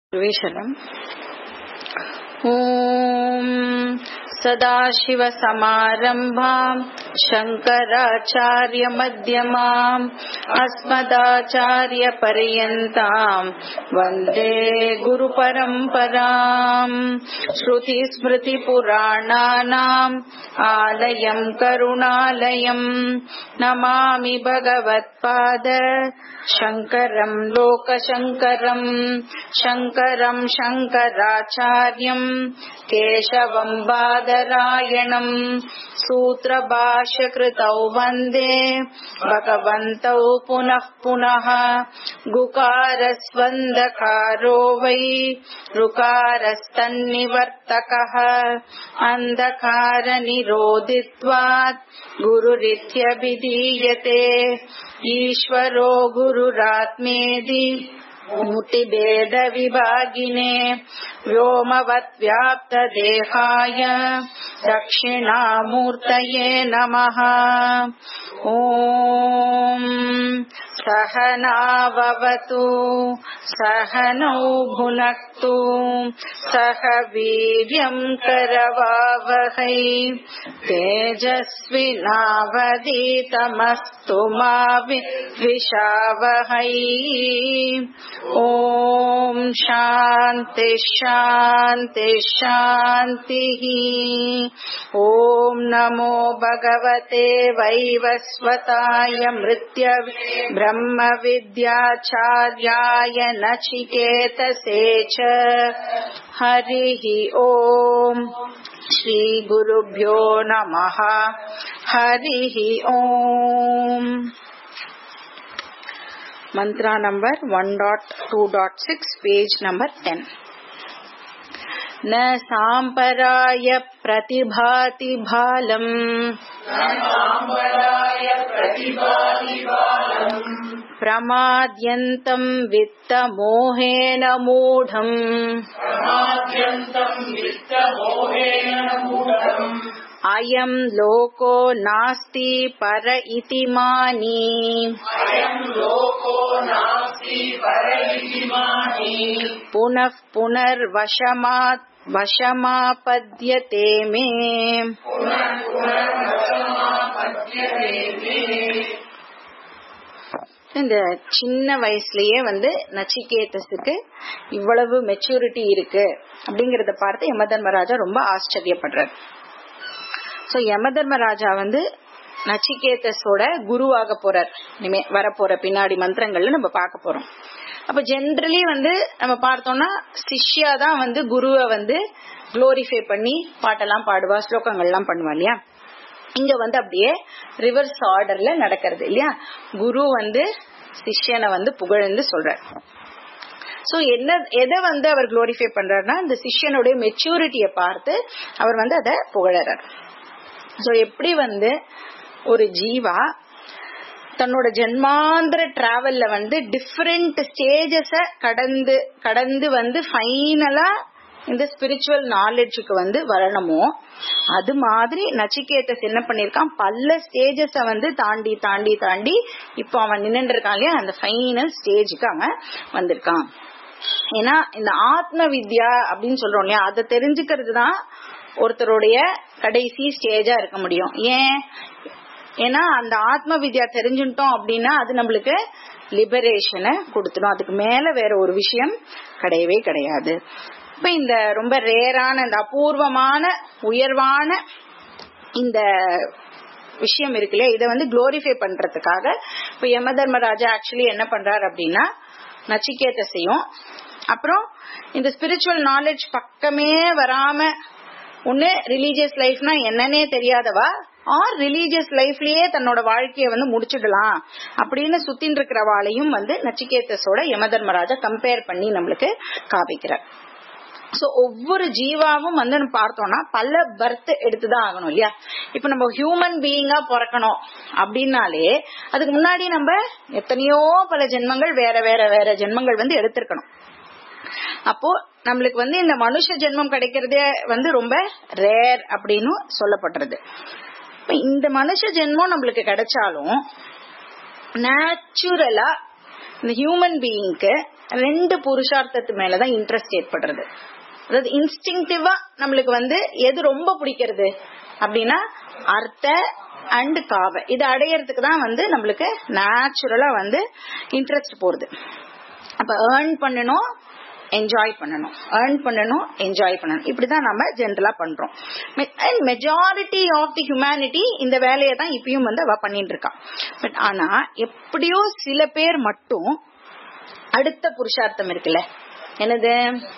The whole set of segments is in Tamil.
सर्वेशरम् ॐ सदाशिवसमारम्भाम् शङ्कराचार्यमध्यमाम् अस्मदाचार्यपर्यन्ताम् वन्दे गुरुपरम्पराम् श्रुतिस्मृतिपुराणानाम् आलयम् करुणालयम् नमामि भगवत्पाद शङ्करम् लोकशङ्करम् शङ्करम् शङ्कराचार्यम् केशवम् बादरायणम् सूत्रभाष्यकृतौ वन्दे भगवन्तौ पुनः पुनः गुकारस्वन्दकारो वै ऋकारस्तन्निवर्तकः अन्धकारनिरोधित्वात् गुरुरित्यभिधीयते ईश्वरो गुरुरात्मेदि मुक्तिभेदविभागिने व्योमवद्व्याप्तदेहाय दक्षिणामूर्तये नमः ॐ सहनाववतु सहनौ भुनक्तु सह वीर्यम् करवावहै तेजस्विनावधीतमस्तु मा विद्विषावहै ॐ शान्ति शान्ति शान्तिः ॐ नमो भगवते वैवस्वताय मृत्य ब्रह्मविद्याचार्याय नचिकेतसे च हरिः ॐ श्रीगुरुभ्यो नमः हरिः ॐ mantra number 1.2.6 page number 10 न साम्पराय प्रतिभाति भालम् प्रमाद्यन्तम् वित्तमोहेन मूढम् अयम् लोको नास्ति पर इति मानी पुनः पुनर्वशमात् वशमापद्यते मे இந்த சின்ன வயசுலயே வந்து நச்சிகேதஸுக்கு இவ்வளவு மெச்சூரிட்டி இருக்கு அப்படிங்கறத பார்த்து யமதர்மராஜா ரொம்ப ஆச்சரியப்படுறார் சோ யமதர்மராஜா வந்து நச்சிகேதஸோட குருவாக போறார் இனிமே வரப்போற பின்னாடி மந்திரங்கள்ல நம்ம பார்க்க போறோம் அப்ப ஜென்ரலி வந்து நம்ம பார்த்தோம்னா சிஷ்யா தான் வந்து குருவை வந்து குளோரிஃபை பண்ணி பாட்டெல்லாம் பாடுவா ஸ்லோகங்கள்லாம் பண்ணுவா இல்லையா இங்க வந்து அப்படியே ரிவர்ஸ் ஆர்டர்ல நடக்கிறது இல்லையா குரு வந்து சிஷ்யனை வந்து புகழ்ந்து சொல்றார் சோ என்ன எதை வந்து அவர் குளோரிஃபை பண்றாருன்னா இந்த சிஷ்யனுடைய மெச்சூரிட்டியை பார்த்து அவர் வந்து அதை புகழறார் சோ எப்படி வந்து ஒரு ஜீவா தன்னோட ஜென்மாந்திர டிராவல்ல வந்து டிஃபரெண்ட் ஸ்டேஜஸ கடந்து கடந்து வந்து ஃபைனலா இந்த ஸ்பிரிச்சுவல் நாலேஜுக்கு வந்து வரணுமோ அது மாதிரி நச்சிகேத்தஸ் என்ன பண்ணிருக்கான் பல ஸ்டேஜஸ வந்து தாண்டி தாண்டி தாண்டி இப்போ அவன் நின்று இருக்கான் இல்லையா அந்த ஃபைனல் ஸ்டேஜுக்கு அவன் வந்திருக்கான் ஏன்னா இந்த ஆத்ம வித்யா அப்படின்னு சொல்றோம் இல்லையா அதை தெரிஞ்சுக்கிறது தான் ஒருத்தருடைய கடைசி ஸ்டேஜா இருக்க முடியும் ஏன் ஏன்னா அந்த ஆத்ம வித்யா தெரிஞ்சுட்டோம் அப்படின்னா அது நம்மளுக்கு லிபரேஷனை கொடுத்துடும் அதுக்கு மேல வேற ஒரு விஷயம் கிடையவே கிடையாது இப்ப இந்த ரொம்ப ரேரான இந்த அபூர்வமான உயர்வான இந்த விஷயம் இருக்கு இல்லையா இதை வந்து குளோரிஃபை பண்றதுக்காக இப்ப யம தர்மராஜா ஆக்சுவலி என்ன பண்றாரு அப்படின்னா நச்சிகேதஸையும் அப்புறம் இந்த ஸ்பிரிச்சுவல் நாலேஜ் பக்கமே வராம ஒண்ணு ரிலீஜியஸ் லைஃப்னா என்னன்னே தெரியாதவா ஆர் ரிலீஜியஸ் லைஃப்லயே தன்னோட வாழ்க்கைய வந்து முடிச்சிடலாம் அப்படின்னு சுத்தின் இருக்கிறவாளையும் வந்து நச்சிகேத்தஸோட யமதர்மராஜா கம்பேர் பண்ணி நம்மளுக்கு காமிக்கிறார் சோ ஒவ்வொரு ஜீவாவும் வந்து நம்ம பார்த்தோம்னா பல பர்த் எடுத்துதான் ஆகணும் இல்லையா இப்ப நம்ம ஹியூமன் பீயிங்கா பிறக்கணும் அப்படின்னாலே அதுக்கு முன்னாடி நம்ம எத்தனையோ பல ஜென்மங்கள் வேற வேற வேற ஜென்மங்கள் வந்து எடுத்திருக்கணும் அப்போ நம்மளுக்கு வந்து இந்த மனுஷ ஜென்மம் கிடைக்கிறதே வந்து ரொம்ப ரேர் அப்படின்னு சொல்லப்படுறது இந்த மனுஷ ஜென்மம் நம்மளுக்கு கிடைச்சாலும் நேச்சுரலா இந்த ஹியூமன் பீயிங்க்கு ரெண்டு புருஷார்த்தத்து மேலதான் இன்ட்ரெஸ்ட் ஏற்படுறது அதாவது இன்ஸ்டிங்டிவா நம்மளுக்கு வந்து எது ரொம்ப பிடிக்கிறது அப்படின்னா அர்த்த அண்ட் காவ இது அடையறதுக்கு தான் வந்து நம்மளுக்கு நேச்சுரலா வந்து இன்ட்ரெஸ்ட் போறது அப்ப ஏர்ன் பண்ணணும் என்ஜாய் பண்ணணும் ஏர்ன் பண்ணணும் என்ஜாய் பண்ணணும் இப்படிதான் நம்ம ஜென்ரலா பண்றோம் and majority of the humanity இந்த வேலையை தான் இப்பயும் வந்து அவ பண்ணிட்டு இருக்கா பட் ஆனா எப்படியோ சில பேர் மட்டும் அடுத்த புருஷார்த்தம் இருக்குல்ல என்னது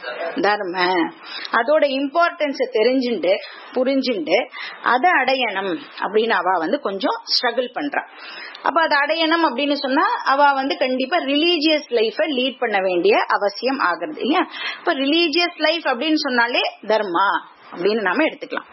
தர்ம அதோட இம்பார்ட்டன்ஸ தெரிஞ்சுண்டு புரிஞ்சுண்டு அதை அடையணும் அப்படின்னு அவ வந்து கொஞ்சம் ஸ்ட்ரகிள் பண்றா அப்ப அதை அடையணும் அப்படின்னு சொன்னா அவ வந்து கண்டிப்பா ரிலீஜியஸ் லைஃப லீட் பண்ண வேண்டிய அவசியம் ஆகுறது இல்லையா இப்ப ரிலீஜியஸ் லைஃப் அப்படின்னு சொன்னாலே தர்மா அப்படின்னு நாம எடுத்துக்கலாம்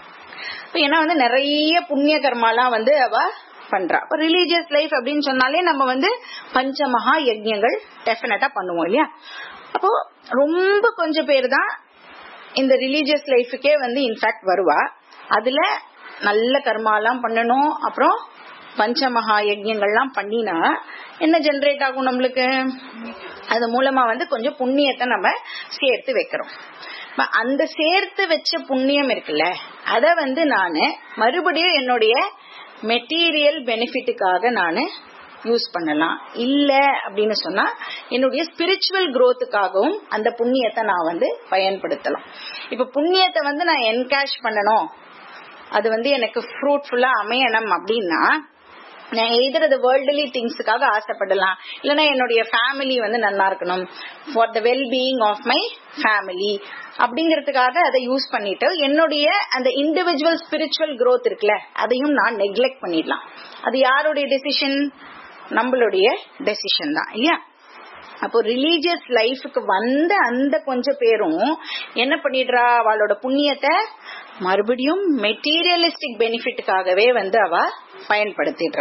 இப்ப ஏன்னா வந்து நிறைய புண்ணிய கர்மாலாம் வந்து அவ பண்றா இப்ப ரிலீஜியஸ் லைஃப் அப்படின்னு சொன்னாலே நம்ம வந்து பஞ்சமகா யஜ்யங்கள் டெஃபினட்டா பண்ணுவோம் இல்லையா அப்போ ரொம்ப கொஞ்சம் பேர் தான் இந்த ரிலீஜியஸ் லைஃபுக்கே வந்து இன்ஃபேக்ட் வருவா அதுல நல்ல கர்மாலாம் பண்ணணும் அப்புறம் பஞ்சமகா யஜ்யங்கள்லாம் பண்ணினா என்ன ஜெனரேட் ஆகும் நம்மளுக்கு அது மூலமா வந்து கொஞ்சம் புண்ணியத்தை நம்ம சேர்த்து வைக்கிறோம் அந்த சேர்த்து வச்ச புண்ணியம் இருக்குல்ல அத வந்து நானு மறுபடியும் என்னுடைய மெட்டீரியல் பெனிஃபிட்டுக்காக நானு யூஸ் பண்ணலாம் இல்ல அப்படின்னு சொன்னா என்னுடைய ஸ்பிரிச்சுவல் குரோத்துக்காகவும் அந்த புண்ணியத்தை நான் வந்து பயன்படுத்தலாம் இப்ப புண்ணியத்தை வந்து நான் என்கேஷ் பண்ணணும் அது வந்து எனக்கு ஃப்ரூட்ஃபுல்லா அமையணும் அப்படின்னா நான் எதிரது வேர்ல்டுலி திங்ஸுக்காக ஆசைப்படலாம் இல்லைன்னா என்னுடைய ஃபேமிலி வந்து நல்லா இருக்கணும் for the well being of my family அப்படிங்கறதுக்காக அதை யூஸ் பண்ணிட்டு என்னுடைய அந்த இண்டிவிஜுவல் ஸ்பிரிச்சுவல் growth இருக்குல்ல அதையும் நான் நெக்லெக்ட் பண்ணிடலாம் அது யாருடைய டெசிஷன் நம்மளுடைய டெசிஷன் தான் இல்லையா அப்போ ரிலீஜியஸ் லைஃபுக்கு வந்த அந்த கொஞ்சம் பேரும் என்ன பண்ணிடுறா அவளோட புண்ணியத்தை மறுபடியும் மெட்டீரியலிஸ்டிக் பெனிஃபிட்டுக்காகவே வந்து அவ பயன்படுத்திடுறா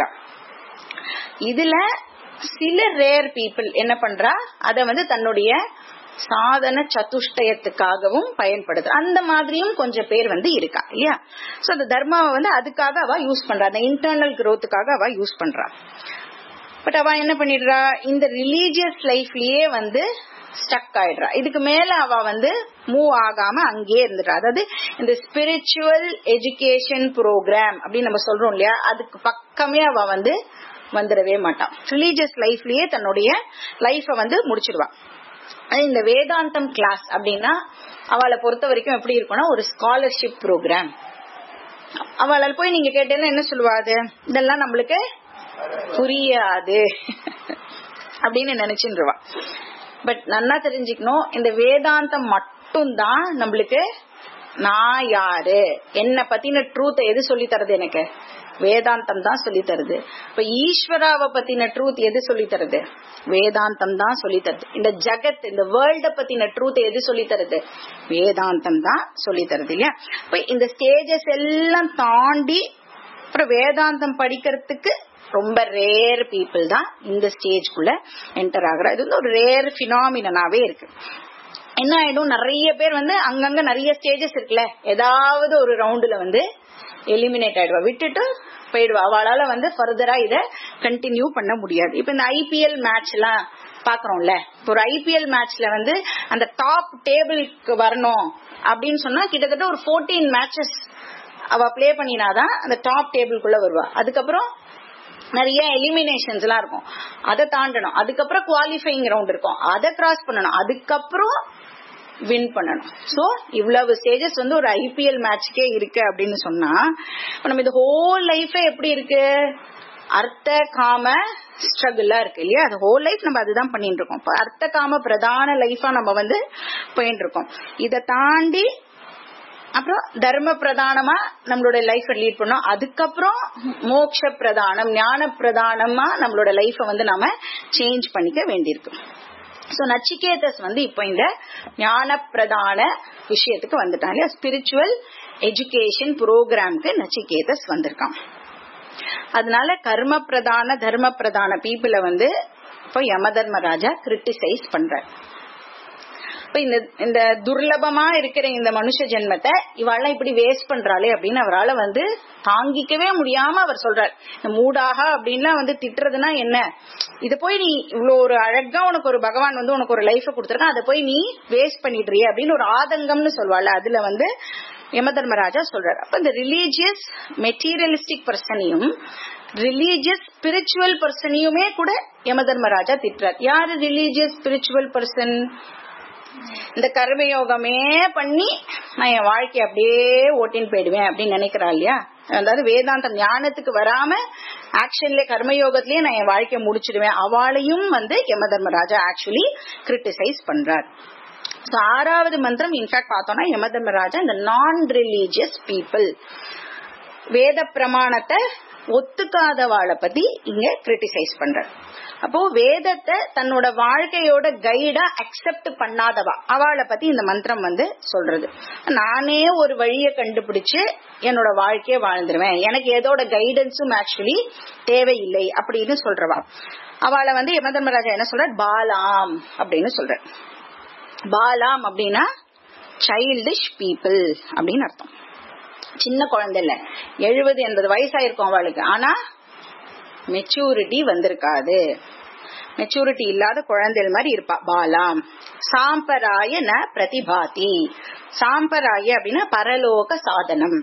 இதுல சில ரேர் பீப்புள் என்ன பண்றா அத வந்து தன்னுடைய சாதன சதுஷ்டயத்துக்காகவும் பயன்படுது அந்த மாதிரியும் கொஞ்சம் பேர் வந்து இருக்கா இல்லையா சோ அந்த தர்மாவை வந்து அதுக்காக அவ யூஸ் பண்றா அந்த இன்டர்னல் growthக்காக அவ யூஸ் பண்றா பட் அவ என்ன பண்ணிடுறா இந்த ரிலீஜியஸ் லைஃப்லயே வந்து ஸ்டக் ஆயிடுறா இதுக்கு மேல அவ வந்து மூவ் ஆகாம அங்கேயே இருந்துடுறா அதாவது இந்த ஸ்பிரிச்சுவல் எஜுகேஷன் ப்ரோக்ராம் அப்படின்னு நம்ம சொல்றோம் இல்லையா அதுக்கு பக்கமே அவ வந்து வந்துடவே மாட்டான் ரிலீஜியஸ் லைஃப்லயே தன்னுடைய லைஃப வந்து முடிச்சிடுவா அது இந்த வேதாந்தம் கிளாஸ் அப்படின்னா அவளை பொறுத்த வரைக்கும் எப்படி இருக்கும்னா ஒரு ஸ்காலர்ஷிப் ப்ரோக்ராம் அவளால் போய் நீங்க கேட்டேன்னா என்ன சொல்லுவா அது இதெல்லாம் நம்மளுக்கு புரியாது அப்படின்னு நினைச்சுருவா பட் நல்லா தெரிஞ்சுக்கணும் இந்த வேதாந்தம் மட்டும்தான் நம்மளுக்கு நான் யாரு என்ன பத்தின ட்ரூத் எது சொல்லி தருது எனக்கு வேதாந்தம் தான் சொல்லி தருது இப்ப ஈஸ்வராவை பத்தின ட்ரூத் எது சொல்லி தருது வேதாந்தம் தான் சொல்லி தருது இந்த ஜெகத் இந்த வேர்ல்ட பத்தின ட்ரூத் எது சொல்லி தருது வேதாந்தம் தான் சொல்லி தருது இல்லையா இப்ப இந்த ஸ்டேஜஸ் எல்லாம் தாண்டி அப்புறம் வேதாந்தம் படிக்கிறதுக்கு ரொம்ப ரேர் பீப்புள் தான் இந்த ஸ்டேஜ்குள்ள என்டர் ஆகுற இது வந்து ஒரு ரேர் பினாமினாவே இருக்கு என்ன ஆயிடும் நிறைய பேர் வந்து அங்கங்க நிறைய ஸ்டேஜஸ் இருக்குல்ல ஏதாவது ஒரு ரவுண்டுல வந்து எலிமினேட் ஆயிடுவா விட்டுட்டு போயிடுவா அவளால வந்து ஃபர்தரா இத கண்டினியூ பண்ண முடியாது இப்ப இந்த ஐபிஎல் மேட்ச் எல்லாம் பாக்குறோம்ல ஒரு ஐபிஎல் மேட்ச்ல வந்து அந்த டாப் டேபிளுக்கு வரணும் அப்படின்னு சொன்னா கிட்டத்தட்ட ஒரு ஃபோர்டீன் மேட்சஸ் அவ பிளே பண்ணினாதான் அந்த டாப் டேபிள்குள்ள வருவா அதுக்கப்புறம் நிறைய எலிமினேஷன்ஸ் எல்லாம் இருக்கும் அதை தாண்டணும் அதுக்கப்புறம் குவாலிஃபைங் ரவுண்ட் இருக்கும் அதை கிராஸ் பண்ணணும் அதுக்கப்புறம் வின் பண்ணணும் சோ இவ்வளவு ஸ்டேஜஸ் வந்து ஒரு ஐபிஎல் மேட்ச்க்கே இருக்கு அப்படின்னு சொன்னா இப்ப நம்ம இந்த ஹோல் லைஃபே எப்படி இருக்கு அர்த்த காம ஸ்ட்ரகிளா இருக்கு இல்லையா அது ஹோல் லைஃப் நம்ம அதுதான் பண்ணிட்டு இருக்கோம் இப்ப அர்த்த காம பிரதான லைஃபா நம்ம வந்து போயிட்டு இருக்கோம் இதை தாண்டி அப்புறம் தர்ம பிரதானமா நம்மளோட லைஃப் லீட் பண்ணோம் அதுக்கப்புறம் மோக்ஷ பிரதானம் ஞான பிரதானமா நம்மளோட லைஃப வந்து நாம சேஞ்ச் பண்ணிக்க வேண்டியிருக்கு சோ நச்சிகேதஸ் வந்து இப்போ இந்த ஞான பிரதான விஷயத்துக்கு வந்துட்டான் இல்லையா ஸ்பிரிச்சுவல் எஜுகேஷன் ப்ரோக்ராம்க்கு நச்சிகேதஸ் வந்திருக்கான் அதனால கர்ம பிரதான தர்ம பிரதான பீப்புளை வந்து இப்போ யமதர்மராஜா கிரிட்டிசைஸ் பண்றார் இப்ப இந்த இந்த துர்லபமா இருக்கிற இந்த மனுஷ ஜென்மத்தை இவாள்லாம் இப்படி வேஸ்ட் பண்றாளே அப்படின்னு அவரால் வந்து தாங்கிக்கவே முடியாம அவர் சொல்றார் இந்த மூடாக அப்படின்லாம் வந்து திட்டுறதுன்னா என்ன இது போய் நீ இவ்வளவு ஒரு அழகா உனக்கு ஒரு பகவான் வந்து உனக்கு ஒரு லைஃப கொடுத்துருக்கான் அதை போய் நீ வேஸ்ட் பண்ணிடுறிய அப்படின்னு ஒரு ஆதங்கம்னு சொல்வாள் அதுல வந்து யம தர்மராஜா சொல்றாரு அப்ப இந்த ரிலீஜியஸ் மெட்டீரியலிஸ்டிக் பர்சனையும் ரிலீஜியஸ் ஸ்பிரிச்சுவல் பர்சனையுமே கூட யம தர்மராஜா திட்டுறார் யாரு ரிலீஜியஸ் ஸ்பிரிச்சுவல் பர்சன் இந்த கர்மயோகமே பண்ணி நான் என் வாழ்க்கை அப்படியே ஓட்டின்னு போயிடுவேன் அப்படின்னு நினைக்கிறா இல்லையா அதாவது வேதாந்த ஞானத்துக்கு வராம ஆக்ஷன்ல கர்மயோகத்திலேயே நான் என் வாழ்க்கையை முடிச்சிடுவேன் அவளையும் வந்து யம தர்மராஜா ஆக்சுவலி கிரிட்டிசைஸ் பண்றார் So, ஆறாவது மந்திரம் இன்ஃபேக்ட் பார்த்தோம்னா யம தர்மராஜா இந்த நான் ரிலீஜியஸ் பீப்புள் வேத பிரமாணத்தை ஒத்துக்காதவாளை பத்தி இங்க கிரிட்டிசைஸ் பண்ற அப்போ வேதத்தை தன்னோட வாழ்க்கையோட கைடா அக்செப்ட் பண்ணாதவா அவளை பத்தி இந்த மந்திரம் வந்து சொல்றது நானே ஒரு வழியை கண்டுபிடிச்சு என்னோட வாழ்க்கைய வாழ்ந்துருவேன் எனக்கு எதோட கைடன்ஸும் ஆக்சுவலி தேவையில்லை அப்படின்னு சொல்றவா அவளை வந்து யம தர்மராஜா என்ன சொல்ற பாலாம் அப்படின்னு சொல்ற பாலாம் அப்படின்னா சைல்டிஷ் பீப்புள் அப்படின்னு அர்த்தம் சின்ன குழந்தை இல்ல எழுபது எண்பது வயசாயிருக்கும் அவளுக்கு ஆனா மெச்சூரிட்டி வந்திருக்காது மெச்சூரிட்டி இல்லாத குழந்தைகள் மாதிரி இருப்பா பாலாம் சாம்பராய ந பிரதிபாதி சாம்பராய அப்படின்னா பரலோக சாதனம்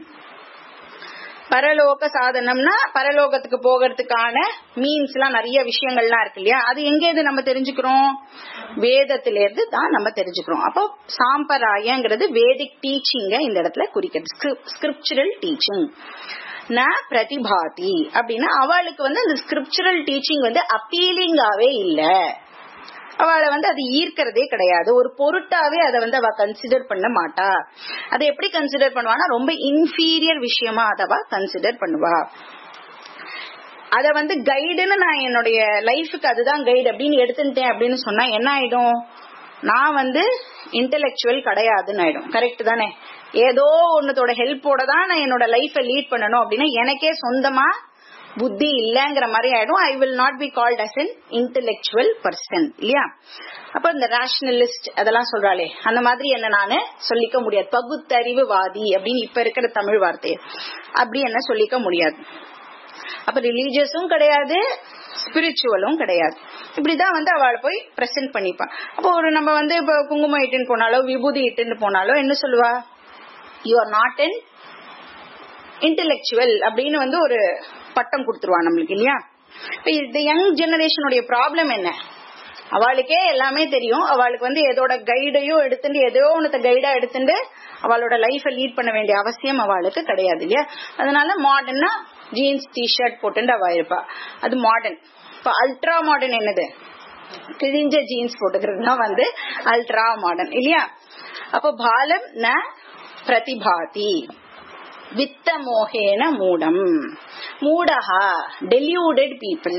பரலோக சாதனம்னா பரலோகத்துக்கு போகிறதுக்கான மீன்ஸ் எல்லாம் நிறைய விஷயங்கள்லாம் இருக்கு இல்லையா அது எங்க இருந்து நம்ம தெரிஞ்சுக்கிறோம் வேதத்தில இருந்து தான் நம்ம தெரிஞ்சுக்கிறோம் அப்போ சாம்பராயங்கிறது வேதிக் டீச்சிங்க இந்த இடத்துல குறிக்கிறது ஸ்கிரிப்சுரல் டீச்சிங் ந பிரதிபாதி அப்படின்னா அவளுக்கு வந்து அந்த ஸ்கிரிப்சுரல் டீச்சிங் வந்து அப்பீலிங்காவே இல்ல அவளை வந்து அது ஈர்க்கிறதே கிடையாது ஒரு பொருட்டாவே அதை வந்து அவ கன்சிடர் பண்ண மாட்டா அதை எப்படி கன்சிடர் பண்ணுவானா ரொம்ப இன்ஃபீரியர் விஷயமா அதவா கன்சிடர் பண்ணுவா அத வந்து கைடுன்னு நான் என்னுடைய லைஃபுக்கு அதுதான் கைடு அப்படின்னு எடுத்துட்டேன் அப்படின்னு சொன்னா என்ன ஆயிடும் நான் வந்து இன்டெலெக்சுவல் கிடையாதுன்னு ஆயிடும் கரெக்ட் தானே ஏதோ ஒன்னதோட ஹெல்ப்போட தான் நான் என்னோட லைஃப லீட் பண்ணணும் அப்படின்னா எனக்கே சொந்தமா புத்தி இல்லங்கிற மாதிரி ஆயிடும் I will not be called as an intellectual person இல்லையா அப்ப இந்த ரேஷனலிஸ்ட் அதெல்லாம் சொல்றாளே அந்த மாதிரி என்ன நானு சொல்லிக்க முடியாது பகுத்தறிவுவாதி அப்படின்னு இப்ப இருக்கிற தமிழ் வார்த்தையை அப்படி என்ன சொல்லிக்க முடியாது அப்ப ரிலீஜியஸும் கிடையாது ஸ்பிரிச்சுவலும் கிடையாது இப்படிதான் வந்து அவளை போய் பிரசன்ட் பண்ணிப்பான் அப்போ ஒரு நம்ம வந்து இப்ப குங்குமம் இட்டுன்னு போனாலோ விபூதி இட்டுன்னு போனாலோ என்ன சொல்லுவா you are not an intellectual அப்படின்னு வந்து ஒரு பட்டம் கொடுத்துருவா நம்மளுக்கு இல்லையா இப்ப இந்த யங் ஜெனரேஷனுடைய ப்ராப்ளம் என்ன அவளுக்கே எல்லாமே தெரியும் அவளுக்கு வந்து எதோட கைடையோ எடுத்துட்டு ஏதோ ஒன்னத்த கைடா எடுத்துட்டு அவளோட லைஃப லீட் பண்ண வேண்டிய அவசியம் அவளுக்கு கிடையாது இல்லையா அதனால மாடர்னா ஜீன்ஸ் டிஷர்ட் போட்டு அவ இருப்பா அது மாடர்ன் இப்ப அல்ட்ரா மாடர்ன் என்னது கிழிஞ்ச ஜீன்ஸ் போட்டுக்கிறது தான் வந்து அல்ட்ரா மாடர்ன் இல்லையா அப்ப பாலம் ந பிரதிபாதி வித்த மோகேன மூடம் மூடஹா டெலியூடட் பீப்புள்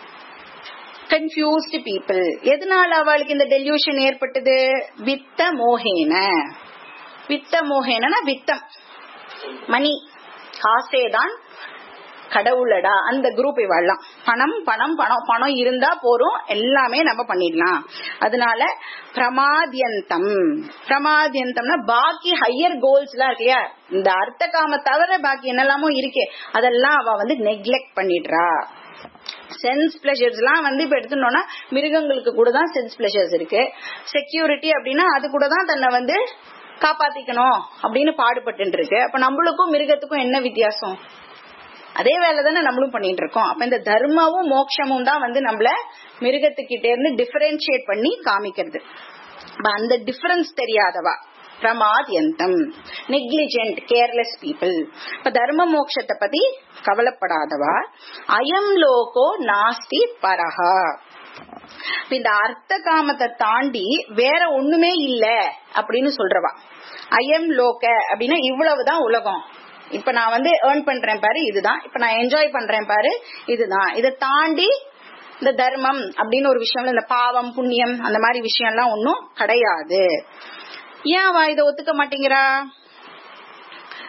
கன்ஃபியூஸ்டு பீப்புள் எதனால அவளுக்கு இந்த டெல்யூஷன் ஏற்பட்டது வித்த மோகேன வித்த மோகேனா வித்தம் மணி காசேதான் கடவுளடா அந்த குரூப் இவாழலாம் பணம் பணம் பணம் பணம் இருந்தா போறோம் எல்லாமே நம்ம பண்ணிடலாம் அதனால பிரமாதியந்தம் பிரமாதியந்தம்னா பாக்கி ஹையர் கோல்ஸ் எல்லாம் இருக்கு இல்லையா இந்த அர்த்த காம தவிர பாக்கி என்னெல்லாமோ இருக்கே அதெல்லாம் அவ வந்து நெக்லெக்ட் பண்ணிடுறா சென்ஸ் பிளஷர்ஸ் எல்லாம் வந்து இப்ப எடுத்துட்டோம்னா மிருகங்களுக்கு கூட தான் சென்ஸ் பிளஷர்ஸ் இருக்கு செக்யூரிட்டி அப்படின்னா அது கூட தான் தன்னை வந்து காப்பாத்திக்கணும் அப்படின்னு பாடுபட்டு இருக்கு அப்ப நம்மளுக்கும் மிருகத்துக்கும் என்ன வித்தியாசம் அதே வேலை தானே நம்மளும் பண்ணிட்டு இருக்கோம் அப்ப இந்த தர்மமும் மோட்சமும் தான் வந்து நம்மள மிருகத்துக்கிட்ட இருந்து டிஃபரன்ஷியேட் பண்ணி காமிக்கிறது அந்த டிஃபரன்ஸ் தெரியாதவா பிரமாத்யந்தம் நெக்லிஜென்ட் கேர்லெஸ் பீப்புள் இப்ப தர்ம மோட்சத்தை பத்தி கவலைப்படாதவா அயம் லோகோ நாஸ்தி பரஹா இந்த அர்த்த காமத்தை தாண்டி வேற ஒண்ணுமே இல்ல அப்படின்னு சொல்றவா அயம் லோக அப்படின்னா இவ்வளவுதான் உலகம் இப்ப நான் வந்து ஏர்ன் பண்றேன் பாரு இதுதான் இப்ப நான் என்ஜாய் பண்றேன் பாரு இதுதான் இதை தாண்டி இந்த தர்மம் அப்படின்னு ஒரு விஷயம் இந்த பாவம் புண்ணியம் அந்த மாதிரி விஷயம் எல்லாம் ஒன்னும் கிடையாது ஏன் அவ இதை ஒத்துக்க மாட்டேங்கிறா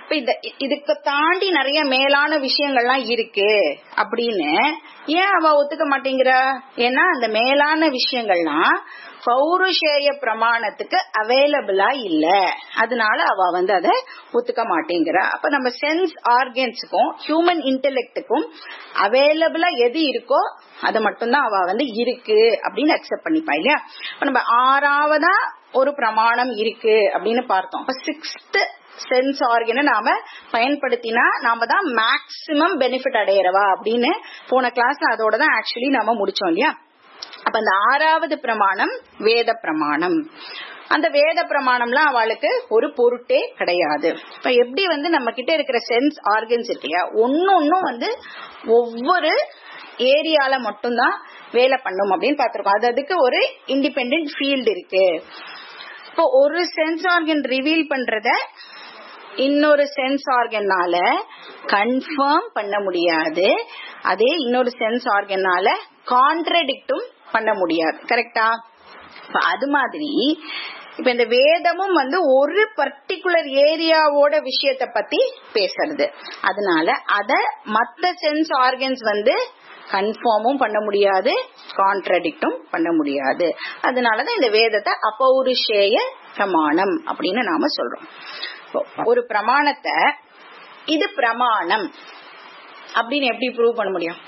இப்ப இந்த இதுக்கு தாண்டி நிறைய மேலான விஷயங்கள்லாம் இருக்கு அப்படின்னு ஏன் அவ ஒத்துக்க மாட்டேங்கிறா ஏன்னா அந்த மேலான விஷயங்கள்லாம் பௌருஷேய பிரமாணத்துக்கு அவைலபிளா இல்ல அதனால அவ வந்து அதை ஒத்துக்க மாட்டேங்கிறா அப்ப நம்ம சென்ஸ் ஆர்கன்ஸுக்கும் ஹியூமன் இன்டெலெக்டுக்கும் அவைலபிளா எது இருக்கோ அது மட்டும்தான் அவ வந்து இருக்கு அப்படின்னு அக்செப்ட் பண்ணிப்பா இல்லையா இப்ப நம்ம ஆறாவதா ஒரு பிரமாணம் இருக்கு அப்படின்னு பார்த்தோம் இப்ப சிக்ஸ்த் சென்ஸ் ஆர்கனை நாம பயன்படுத்தினா நாம தான் மேக்சிமம் பெனிஃபிட் அடையறவா அப்படின்னு போன கிளாஸ்ல அதோட தான் ஆக்சுவலி நாம முடிச்சோம் இல்லையா அப்ப அந்த ஆறாவது பிரமாணம் வேத பிரமாணம் அந்த வேத பிரமாணம்லாம் அவளுக்கு ஒரு பொருட்டே கிடையாது இப்ப எப்படி வந்து நம்ம கிட்ட இருக்கிற சென்ஸ் ஆர்கன்ஸ் இருக்கு இல்லையா ஒன்னொன்னும் வந்து ஒவ்வொரு ஏரியால மட்டும்தான் வேலை பண்ணும் அப்படின்னு பாத்திருக்கோம் அது அதுக்கு ஒரு இண்டிபெண்ட் ஃபீல்டு இருக்கு இப்போ ஒரு சென்ஸ் ஆர்கன் ரிவீல் பண்றத இன்னொரு சென்ஸ் ஆர்கனால கன்ஃபார்ம் பண்ண முடியாது அதே இன்னொரு சென்ஸ் ஆர்கனால கான்ட்ரடிக்டும் பண்ண முடியாது கரெக்டா அது மாதிரி இப்ப இந்த வேதமும் வந்து ஒரு பர்டிகுலர் ஏரியாவோட விஷயத்த பத்தி பேசுறது அதனால அத மத்த சென்ஸ் ஆர்கன்ஸ் வந்து கன்ஃபார்மும் பண்ண முடியாது கான்ட்ரடிக்டும் பண்ண முடியாது அதனாலதான் இந்த வேதத்தை அபௌருஷேய பிரமாணம் அப்படின்னு நாம சொல்றோம் ஒரு பிரமாணத்தை இது பிரமாணம் அப்படின்னு எப்படி ப்ரூவ் பண்ண முடியும்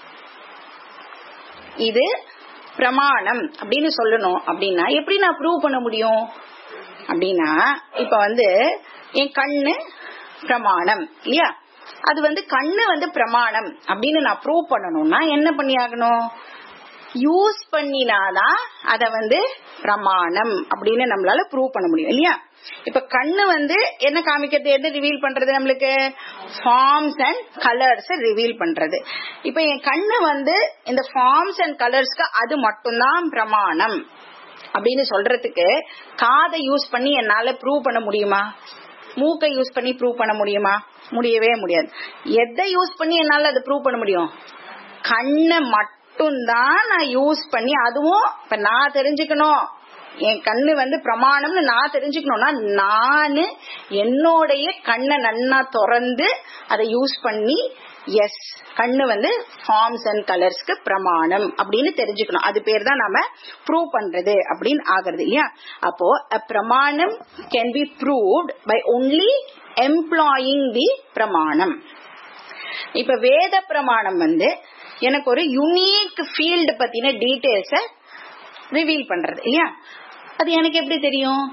இது பிரமாணம் அப்படின்னு சொல்லணும் அப்படின்னா எப்படி நான் ப்ரூவ் பண்ண முடியும் அப்படின்னா இப்ப வந்து என் கண்ணு பிரமாணம் இல்லையா அது வந்து கண்ணு வந்து பிரமாணம் அப்படின்னு நான் ப்ரூவ் பண்ணணும்னா என்ன பண்ணியாகணும் யூஸ் பண்ணினாதான் அத வந்து பிரமாணம் அப்படின்னு நம்மளால ப்ரூவ் பண்ண முடியும் இல்லையா இப்ப கண்ணு வந்து என்ன காமிக்கிறது எது ரிவீல் பண்றது நம்மளுக்கு ஃபார்ம்ஸ் அண்ட் கலர்ஸ் ரிவீல் பண்றது இப்ப என் கண்ணு வந்து இந்த ஃபார்ம்ஸ் அண்ட் கலர்ஸ்க்கு அது மட்டும்தான் பிரமாணம் அப்படின்னு சொல்றதுக்கு காதை யூஸ் பண்ணி என்னால ப்ரூவ் பண்ண முடியுமா மூக்கை யூஸ் பண்ணி ப்ரூவ் பண்ண முடியுமா முடியவே முடியாது எதை யூஸ் பண்ணி என்னால அதை ப்ரூவ் பண்ண முடியும் கண்ணை மட்டும்தான் நான் யூஸ் பண்ணி அதுவும் இப்ப நான் தெரிஞ்சுக்கணும் என் கண்ணு வந்து பிரமாணம்னு நான் தெரிஞ்சுக்கணும்னா நானு என்னோடைய கண்ணை நன்னா திறந்து அதை யூஸ் பண்ணி எஸ் கண்ணு வந்து ஃபார்ம்ஸ் அண்ட் கலர்ஸ்க்கு பிரமாணம் அப்படின்னு தெரிஞ்சுக்கணும் அது பேர் தான் நாம ப்ரூவ் பண்றது அப்படின்னு ஆகுறது இல்லையா அப்போ பிரமாணம் can be proved by only employing the பிரமாணம் இப்ப வேத பிரமாணம் வந்து எனக்கு ஒரு யுனீக் ஃபீல்டு பத்தின டீடைல்ஸ ரிவீல் பண்றது இல்லையா அது எனக்கு எப்படி தெரியும்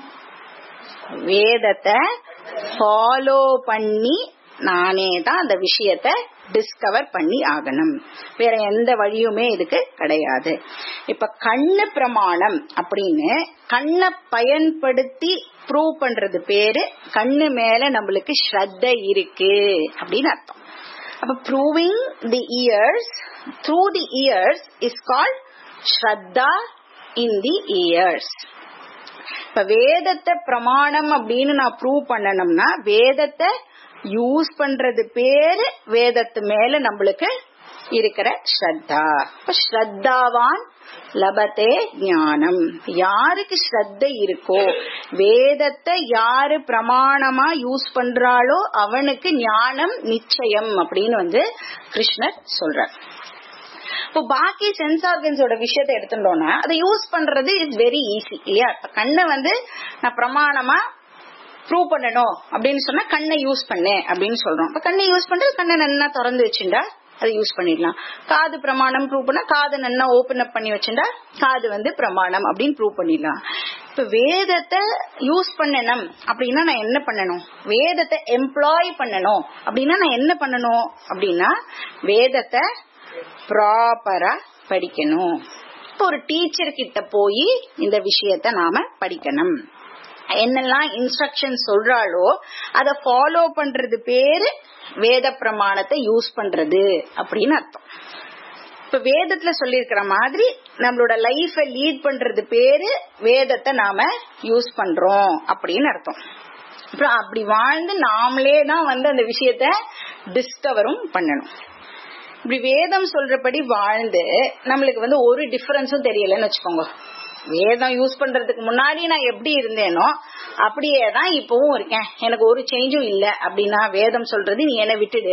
வேதத்தை ஃபாலோ பண்ணி நானே தான் அந்த விஷயத்த டிஸ்கவர் பண்ணி ஆகணும் வேற எந்த வழியுமே இதுக்கு கிடையாது இப்ப கண்ணு பிரமாணம் அப்படின்னு கண்ணை பயன்படுத்தி ப்ரூவ் பண்றது பேரு கண்ணு மேல நம்மளுக்கு ஸ்ரத்த இருக்கு அப்படின்னு அர்த்தம் அப்ப proving the years through the years is called ஸ்ரத்தா இன் தி இயர்ஸ் இப்ப வேதத்தை பிரமாணம் அப்படின்னு நான் ப்ரூவ் பண்ணணும்னா வேதத்தை யூஸ் பண்றது பேரு வேதத்து மேல நம்மளுக்கு இருக்கிற ஸ்ரத்தா இப்ப ஸ்ரத்தாவான் லபத்தே ஞானம் யாருக்கு ஸ்ரத்த இருக்கோ வேதத்தை யாரு பிரமாணமா யூஸ் பண்றாளோ அவனுக்கு ஞானம் நிச்சயம் அப்படின்னு வந்து கிருஷ்ணர் சொல்றார் இப்போ பாக்கி சென்ஸ் ஆர்கன்ஸோட விஷயத்தை எடுத்துட்டோம்னா அதை யூஸ் பண்றது இஸ் வெரி ஈஸி இல்லையா கண்ணை வந்து நான் பிரமாணமா ப்ரூவ் பண்ணணும் அப்படின்னு சொன்னா கண்ணை யூஸ் பண்ணு அப்படின்னு சொல்றோம் இப்ப கண்ணை யூஸ் பண்றது கண்ணை நன்னா திறந்து வச்சுட்டா அதை யூஸ் பண்ணிடலாம் காது பிரமாணம் ப்ரூவ் பண்ணா காது நன்னா ஓபன் அப் பண்ணி வச்சுட்டா காது வந்து பிரமாணம் அப்படின்னு ப்ரூவ் பண்ணிடலாம் இப்ப வேதத்தை யூஸ் பண்ணணும் அப்படின்னா நான் என்ன பண்ணணும் வேதத்தை எம்ப்ளாய் பண்ணணும் அப்படின்னா நான் என்ன பண்ணணும் அப்படின்னா வேதத்தை ப்ராப்பரா படிக்கணும் இப்போ ஒரு டீச்சர் கிட்ட போய் இந்த விஷயத்த நாம படிக்கணும் என்னெல்லாம் இன்ஸ்ட்ரக்ஷன் சொல்றாளோ அதை ஃபாலோ பண்றது பேரு வேத பிரமாணத்தை யூஸ் பண்றது அப்படின்னு அர்த்தம் இப்ப வேதத்துல சொல்லியிருக்கிற மாதிரி நம்மளோட லைஃப லீட் பண்றது பேரு வேதத்தை நாம யூஸ் பண்றோம் அப்படின்னு அர்த்தம் அப்புறம் அப்படி வாழ்ந்து நாமளே தான் வந்து அந்த விஷயத்த டிஸ்கவரும் பண்ணணும் இப்படி வேதம் சொல்றபடி வாழ்ந்து நம்மளுக்கு வந்து ஒரு டிஃபரன்ஸும் தெரியலன்னு வச்சுக்கோங்க வேதம் யூஸ் பண்றதுக்கு முன்னாடி நான் எப்படி இருந்தேனோ அப்படியே தான் இப்பவும் இருக்கேன் எனக்கு ஒரு சேஞ்சும் இல்ல அப்படின்னா வேதம் சொல்றது நீ என்னை விட்டுடு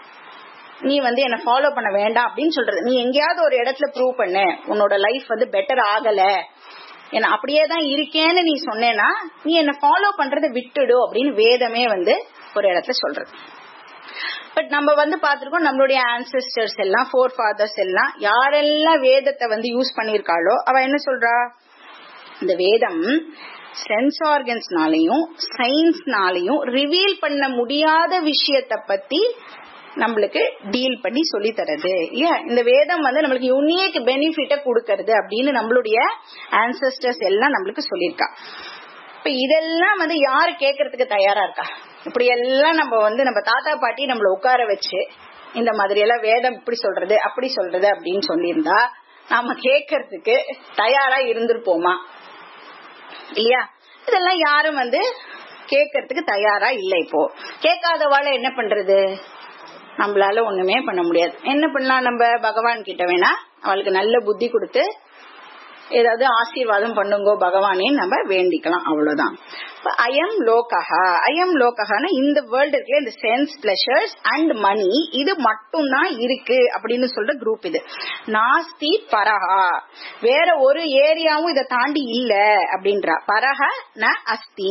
நீ வந்து என்ன ஃபாலோ பண்ண வேண்டாம் அப்படின்னு சொல்றது நீ எங்கேயாவது ஒரு இடத்துல ப்ரூவ் பண்ணு உன்னோட லைஃப் வந்து பெட்டர் ஆகல என்ன அப்படியே தான் இருக்கேன்னு நீ சொன்னேன்னா நீ என்ன ஃபாலோ பண்றதை விட்டுடு அப்படின்னு வேதமே வந்து ஒரு இடத்துல சொல்றது பட் நம்ம வந்து பார்த்திருக்கோம் நம்மளுடைய ஆன்சஸ்டர்ஸ் எல்லாம் ஃபோர் ஃபாதர்ஸ் எல்லாம் யாரெல்லாம் வேதத்தை வந்து யூஸ் பண்ணிருக்காளோ அவ என்ன சொல்றா இந்த வேதம் சென்ஸ் ஆர்கன்ஸ்னாலையும் சயின்ஸ்னாலையும் ரிவீல் பண்ண முடியாத விஷயத்த பத்தி நம்மளுக்கு டீல் பண்ணி சொல்லி தரது இல்லையா இந்த வேதம் வந்து நம்மளுக்கு யுனிக் பெனிஃபிட்ட கொடுக்கறது அப்படின்னு நம்மளுடைய ஆன்சஸ்டர்ஸ் எல்லாம் நம்மளுக்கு சொல்லியிருக்கா இப்ப இதெல்லாம் வந்து யாரு கேட்கறதுக்கு தயாரா இருக்கா இப்படி எல்லாம் நம்ம வந்து நம்ம தாத்தா பாட்டி நம்மள உட்கார வச்சு இந்த மாதிரி எல்லாம் வேதம் இப்படி சொல்றது அப்படி சொல்றது அப்படின்னு சொல்லியிருந்தா நாம கேட்கறதுக்கு தயாரா இருந்திருப்போமா இல்லையா இதெல்லாம் யாரும் வந்து கேட்கறதுக்கு தயாரா இல்ல இப்போ கேட்காதவாழ என்ன பண்றது நம்மளால ஒண்ணுமே பண்ண முடியாது என்ன பண்ணலாம் நம்ம பகவான் கிட்ட வேணா அவளுக்கு நல்ல புத்தி கொடுத்து ஏதாவது ஆசீர்வாதம் பண்ணுங்கோ பகவானே நம்ம வேண்டிக்கலாம் அவ்வளவுதான் அயம் லோகஹா அயம் லோகஹான இந்த வேர்ல்டு இருக்குல்ல இந்த சென்ஸ் பிளஷர்ஸ் அண்ட் மணி இது மட்டும்தான் இருக்கு அப்படின்னு சொல்ற குரூப் இது நாஸ்தி பரஹா வேற ஒரு ஏரியாவும் இதை தாண்டி இல்ல அப்படின்றா பரஹ ந அஸ்தி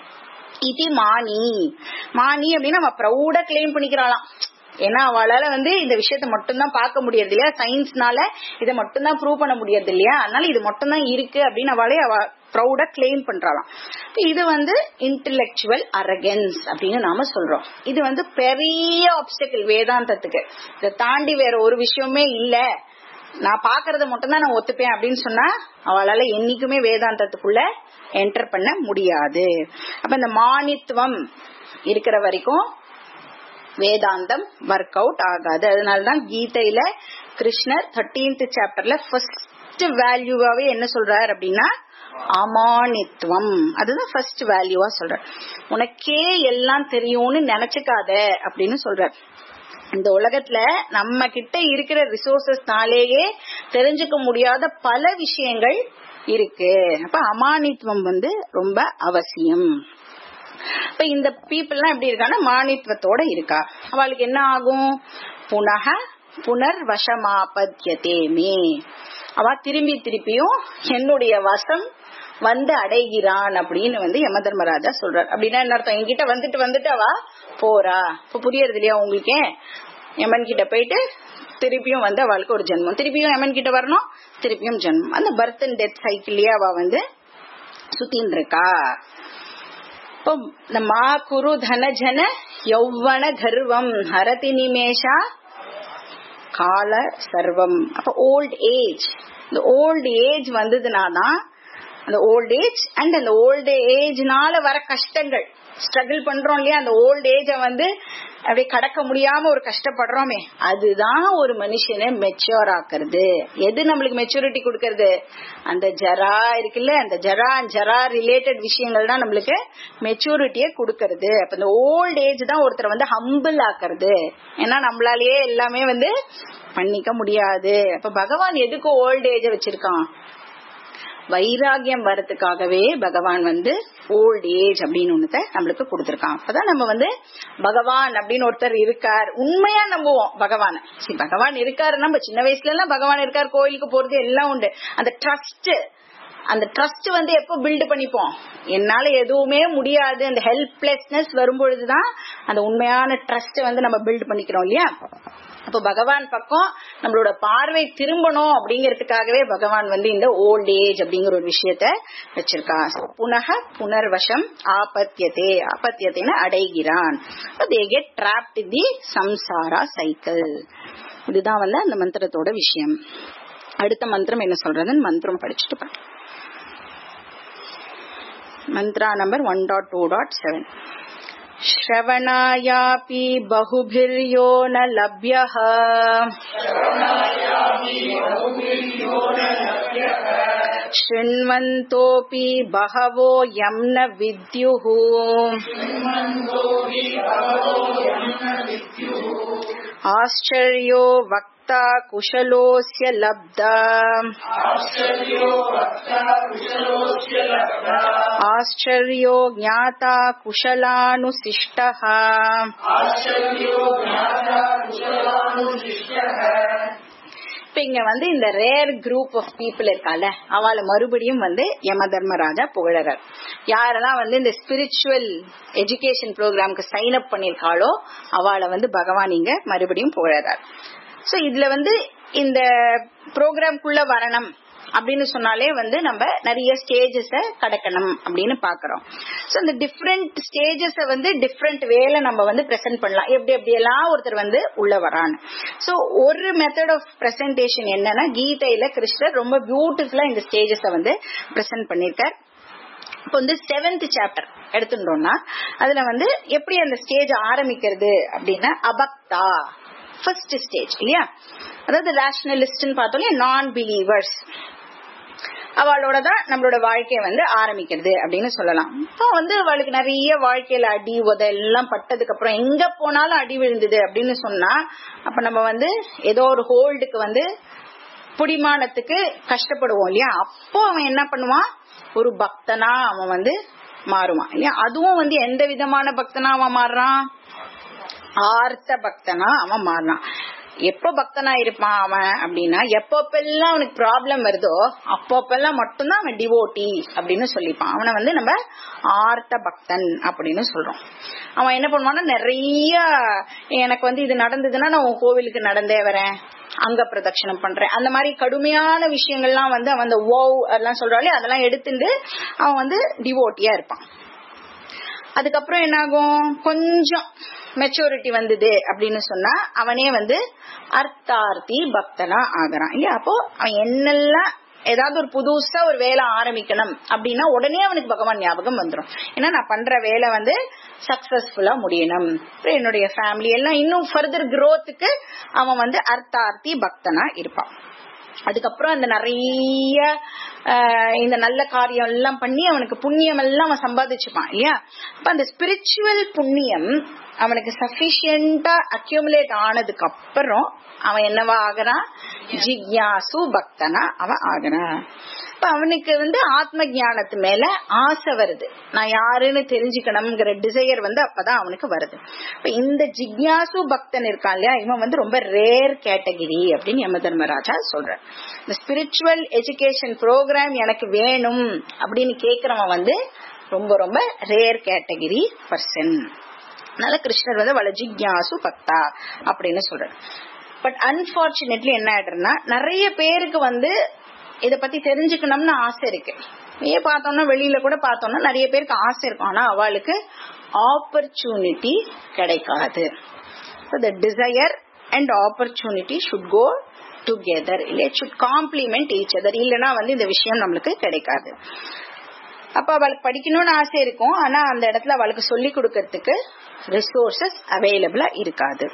இது மானி மானி அப்படின்னு நம்ம ப்ரௌடா கிளைம் பண்ணிக்கிறாளாம் ஏன்னா அவளால வந்து இந்த விஷயத்த மட்டும்தான் பார்க்க முடியறது இல்லையா சயின்ஸ்னால இதை மட்டும்தான் ப்ரூவ் பண்ண முடியறது இல்லையா அதனால இது மட்டும்தான் இருக்கு அப்படின்னு அவளே அவ ப்ரௌடா கிளைம் பண்றாளாம் இது வந்து இன்டலெக்சுவல் அரகன்ஸ் அப்படின்னு நாம சொல்றோம் இது வந்து பெரிய ஆப்ஸ்டக்கிள் வேதாந்தத்துக்கு இதை தாண்டி வேற ஒரு விஷயமே இல்ல நான் பாக்குறத மட்டும்தான் நான் ஒத்துப்பேன் அப்படின்னு சொன்னா அவளால என்னைக்குமே வேதாந்தத்துக்குள்ள என்டர் பண்ண முடியாது அப்ப இந்த மானித்துவம் இருக்கிற வரைக்கும் வேதாந்தம் ஒர்க் அவுட் ஆகாது அதனாலதான் கீதையில கிருஷ்ணர் தேர்டீன்த் சாப்டர்ல ஃபர்ஸ்ட் வேல்யூவாவே என்ன சொல்றாரு அப்படின்னா அமானித்துவம் அதுதான் ஃபர்ஸ்ட் வேல்யூவா சொல்ற உனக்கே எல்லாம் தெரியும்னு நினைச்சுக்காத அப்படின்னு சொல்ற இந்த உலகத்துல நம்ம கிட்ட இருக்கிற ரிசோர்சஸ்னாலேயே தெரிஞ்சுக்க முடியாத பல விஷயங்கள் இருக்கு அப்ப அமானித்துவம் வந்து ரொம்ப அவசியம் இப்ப இந்த பீப்புள்லாம் எப்படி இருக்கான்னா மானித்துவத்தோட இருக்கா அவளுக்கு என்ன ஆகும் புனக புனர் வசமாபத்தியதே மே அவ திரும்பி திருப்பியும் என்னுடைய வசம் வந்து அடைகிறான் அப்படின்னு வந்து யம தர்மராஜா சொல்றார் அப்படின்னா என்ன அர்த்தம் என்கிட்ட வந்துட்டு வந்துட்டு அவ போறா இப்ப புரியறது இல்லையா உங்களுக்கே யமன் கிட்ட போயிட்டு திருப்பியும் வந்து அவளுக்கு ஒரு ஜென்மம் திருப்பியும் யமன் கிட்ட வரணும் திருப்பியும் ஜென்மம் அந்த பர்த் அண்ட் டெத் சைக்கிள்லயே அவ வந்து சுத்தின்னு இருக்கா இப்போ இந்த மா குரு தன ஜன யௌவன கர்வம் ஹரதி நிமேஷா கால சர்வம் அப்ப ஓல்ட் ஏஜ் இந்த ஓல்டு ஏஜ் வந்ததுனாதான் அந்த ஓல்ட் ஏஜ் அண்ட் அந்த ஓல்டு ஏஜ்னால வர கஷ்டங்கள் ஸ்ட்ரகிள் பண்றோம் இல்லையா அந்த ஓல்ட் ஏஜ வந்து அப்படியே கடக்க முடியாம ஒரு கஷ்டப்படுறோமே அதுதான் ஒரு மனுஷனை மெச்சூர் ஆக்குறது எது நம்மளுக்கு மெச்சூரிட்டி கொடுக்கறது அந்த ஜரா இருக்குல்ல அந்த ஜரா ஜரா ரிலேட்டட் விஷயங்கள் தான் நம்மளுக்கு மெச்சூரிட்டியை கொடுக்கறது அப்ப இந்த ஓல்ட் ஏஜ் தான் ஒருத்தரை வந்து ஹம்பிள் ஆக்குறது ஏன்னா நம்மளாலேயே எல்லாமே வந்து பண்ணிக்க முடியாது அப்ப பகவான் எதுக்கு ஓல்ட் ஏஜ வச்சிருக்கான் வைராகியம் வரதுக்காகவே பகவான் வந்து ஓல்ட் ஏஜ் அப்படின்னு ஒண்ணுத்த நம்மளுக்கு கொடுத்திருக்கான் அப்பதான் நம்ம வந்து பகவான் அப்படின்னு ஒருத்தர் இருக்கார் உண்மையா நம்புவோம் பகவான சரி பகவான் இருக்காரு நம்ம சின்ன வயசுல எல்லாம் பகவான் இருக்கார் கோயிலுக்கு போறது எல்லாம் உண்டு அந்த ட்ரஸ்ட் அந்த ட்ரஸ்ட் வந்து எப்போ பில்டு பண்ணிப்போம் என்னால எதுவுமே முடியாது அந்த ஹெல்ப்லெஸ்னஸ் வரும்பொழுதுதான் அந்த உண்மையான ட்ரஸ்ட் வந்து நம்ம பில்ட் பண்ணிக்கிறோம் இல்லையா அப்ப பகவான் பக்கம் நம்மளோட பார்வை திரும்பணும் அப்படிங்கறதுக்காகவே பகவான் வந்து இந்த ஓல்ட் ஏஜ் அப்படிங்கிற ஒரு விஷயத்த வச்சிருக்கா புனக புனர்வசம் ஆபத்தியதே ஆபத்தியத்தைன்னு அடைகிறான் they get dropped the samsara cycle இதுதான் வந்து அந்த மந்திரத்தோட விஷயம் அடுத்த மந்திரம் என்ன சொல்றதுன்னு மந்திரம் படிச்சுட்டு பா mantra number one dot two dot seven श्रवणायापि बहुभिर्यो न लभ्यः शृण्वन्तोऽपि बहवो यं न विद्युः आश्चर्यो वक् वक्ता कुशलोऽस्य लब्धा आश्चर्यो वक्ता कुशलोऽस्य लब्धा आश्चर्यो ज्ञाता कुशलानुशिष्टः आश्चर्यो ज्ञाता कुशलानुशिष्टः இப்ப இங்க வந்து இந்த ரேர் குரூப் ஆஃப் பீப்புள் இருக்கால அவளை மறுபடியும் வந்து யம தர்மராஜா புகழறார் யாரெல்லாம் வந்து இந்த ஸ்பிரிச்சுவல் எஜுகேஷன் ப்ரோக்ராம்க்கு சைன் அப் பண்ணிருக்காளோ அவளை வந்து பகவான் இங்க மறுபடியும் புகழறார் சோ இதுல வந்து இந்த ப்ரோக்ராம்குள்ள வரணும் அப்படின்னு சொன்னாலே வந்து நம்ம நிறைய ஸ்டேஜஸ கடக்கணும் அப்படின்னு பாக்குறோம் சோ இந்த டிஃப்ரெண்ட் ஸ்டேஜஸ வந்து டிஃப்ரெண்ட் வேல நம்ம வந்து பிரசன்ட் பண்ணலாம் எப்படி எப்படி எல்லாம் ஒருத்தர் வந்து உள்ள வரான்னு சோ ஒரு மெத்தட் ஆஃப் பிரசன்டேஷன் என்னன்னா கீதையில கிருஷ்ணர் ரொம்ப பியூட்டிஃபுல்லா இந்த ஸ்டேஜஸ வந்து பிரசன்ட் பண்ணிருக்கார் இப்போ வந்து செவன்த் சாப்டர் எடுத்துட்டோம்னா அதுல வந்து எப்படி அந்த ஸ்டேஜ் ஆரம்பிக்கிறது அப்படின்னா அபக்தா ஃபர்ஸ்ட் ஸ்டேஜ் இல்லையா அதாவது ரேஷனலிஸ்ட்னு பார்த்தோம் நான் பிலீவர்ஸ் அவளோட தான் நம்மளோட வாழ்க்கைய வந்து ஆரம்பிக்கிறது அப்படின்னு சொல்லலாம் இப்போ வந்து அவளுக்கு நிறைய வாழ்க்கையில அடி உத எல்லாம் பட்டதுக்கு அப்புறம் எங்க போனாலும் அடி விழுந்தது அப்படின்னு சொன்னா அப்ப நம்ம வந்து ஏதோ ஒரு ஹோல்டுக்கு வந்து புடிமானத்துக்கு கஷ்டப்படுவோம் இல்லையா அப்போ அவன் என்ன பண்ணுவான் ஒரு பக்தனா அவன் வந்து மாறுவான் இல்லையா அதுவும் வந்து எந்த விதமான பக்தனா அவன் மாறுறான் ஆர்த்த பக்தனா அவன் மாறினான் எப்ப பக்தனா இருப்பான் அவன் அப்படின்னா எப்பப்பெல்லாம் அவனுக்கு ப்ராப்ளம் வருதோ அப்பப்பெல்லாம் மட்டும்தான் அவன் டிவோட்டி அப்படின்னு சொல்லிப்பான் அவனை வந்து நம்ம ஆர்த்த பக்தன் அப்படின்னு சொல்றோம் அவன் என்ன பண்ணுவான்னா நிறைய எனக்கு வந்து இது நடந்ததுன்னா நான் உன் கோவிலுக்கு நடந்தே வரேன் அங்க பிரதட்சணம் பண்றேன் அந்த மாதிரி கடுமையான விஷயங்கள்லாம் வந்து அவன் அந்த ஓவ் அதெல்லாம் சொல்றாளே அதெல்லாம் எடுத்துட்டு அவன் வந்து டிவோட்டியா இருப்பான் அதுக்கப்புறம் என்னாகும் கொஞ்சம் மெச்சூரிட்டி வந்தது அப்படின்னு சொன்னா அவனே வந்து அர்த்தார்த்தி பக்தனா ஆகிறான் இல்லையா அப்போ அவன் என்னெல்லாம் ஏதாவது ஒரு புதுசா ஒரு வேலை ஆரம்பிக்கணும் அப்படின்னா உடனே அவனுக்கு பகவான் ஞாபகம் வந்துடும் ஏன்னா நான் பண்ற வேலை வந்து சக்சஸ்ஃபுல்லா முடியணும் அப்புறம் என்னுடைய ஃபேமிலி எல்லாம் இன்னும் ஃபர்தர் growthக்கு அவன் வந்து அர்த்தார்த்தி பக்தனா இருப்பான் அதுக்கப்புறம் அந்த நிறைய ஆஹ், இந்த நல்ல காரியம் எல்லாம் பண்ணி அவனுக்கு புண்ணியம் எல்லாம் அவன் சம்பாதிச்சுப்பான் இல்லையா அப்ப அந்த ஸ்பிரிச்சுவல் புண்ணியம் அவனுக்கு சஃபிஷியண்டா அக்யூமுலேட் ஆனதுக்கு அப்புறம் அவன் என்னவா ஆகுறான் ஜிக்யாசு பக்தனா அவன் ஆகுறான் இப்ப அவனுக்கு வந்து ஆத்ம ஞானத்து மேல ஆசை வருது நான் யாருன்னு தெரிஞ்சுக்கணுங்கிற டிசையர் வந்து அப்பதான் அவனுக்கு வருது இப்ப இந்த ஜிக்யாசு பக்தன் இருக்கான் இல்லையா இவன் வந்து ரொம்ப ரேர் கேட்டகிரி அப்படின்னு யம தர்மராஜா சொல்றார் இந்த ஸ்பிரிச்சுவல் எஜுகேஷன் ப்ரோக்ராம் எனக்கு வேணும் அப்படின்னு கேக்குறவன் வந்து ரொம்ப ரொம்ப ரேர் கேட்டகிரி பர்சன் அதனால கிருஷ்ணர் வந்து அவளை ஜிக்யாசு பக்தா அப்படின்னு சொல்றாரு பட் அன்பார்ச்சுனேட்லி என்ன ஆயிடுறா நிறைய பேருக்கு வந்து இத பத்தி தெரிஞ்சுக்கணும்னு ஆசை இருக்கு ஏன் பார்த்தோம்னா வெளியில கூட பார்த்தோம்னா நிறைய பேருக்கு ஆசை இருக்கும் ஆனா அவளுக்கு ஆப்பர்ச்சுனிட்டி கிடைக்காது the desire and opportunity should go together இல்லை ஷுட் காம்ப்ளிமெண்ட் ஈச் அதர் இல்லைன்னா வந்து இந்த விஷயம் நம்மளுக்கு கிடைக்காது அப்ப அவளுக்கு படிக்கணும்னு ஆசை இருக்கும் ஆனா அந்த இடத்துல அவளுக்கு சொல்லி கொடுக்கறதுக்கு ரிசோர்சஸ் அவைலபிளா இருக்காது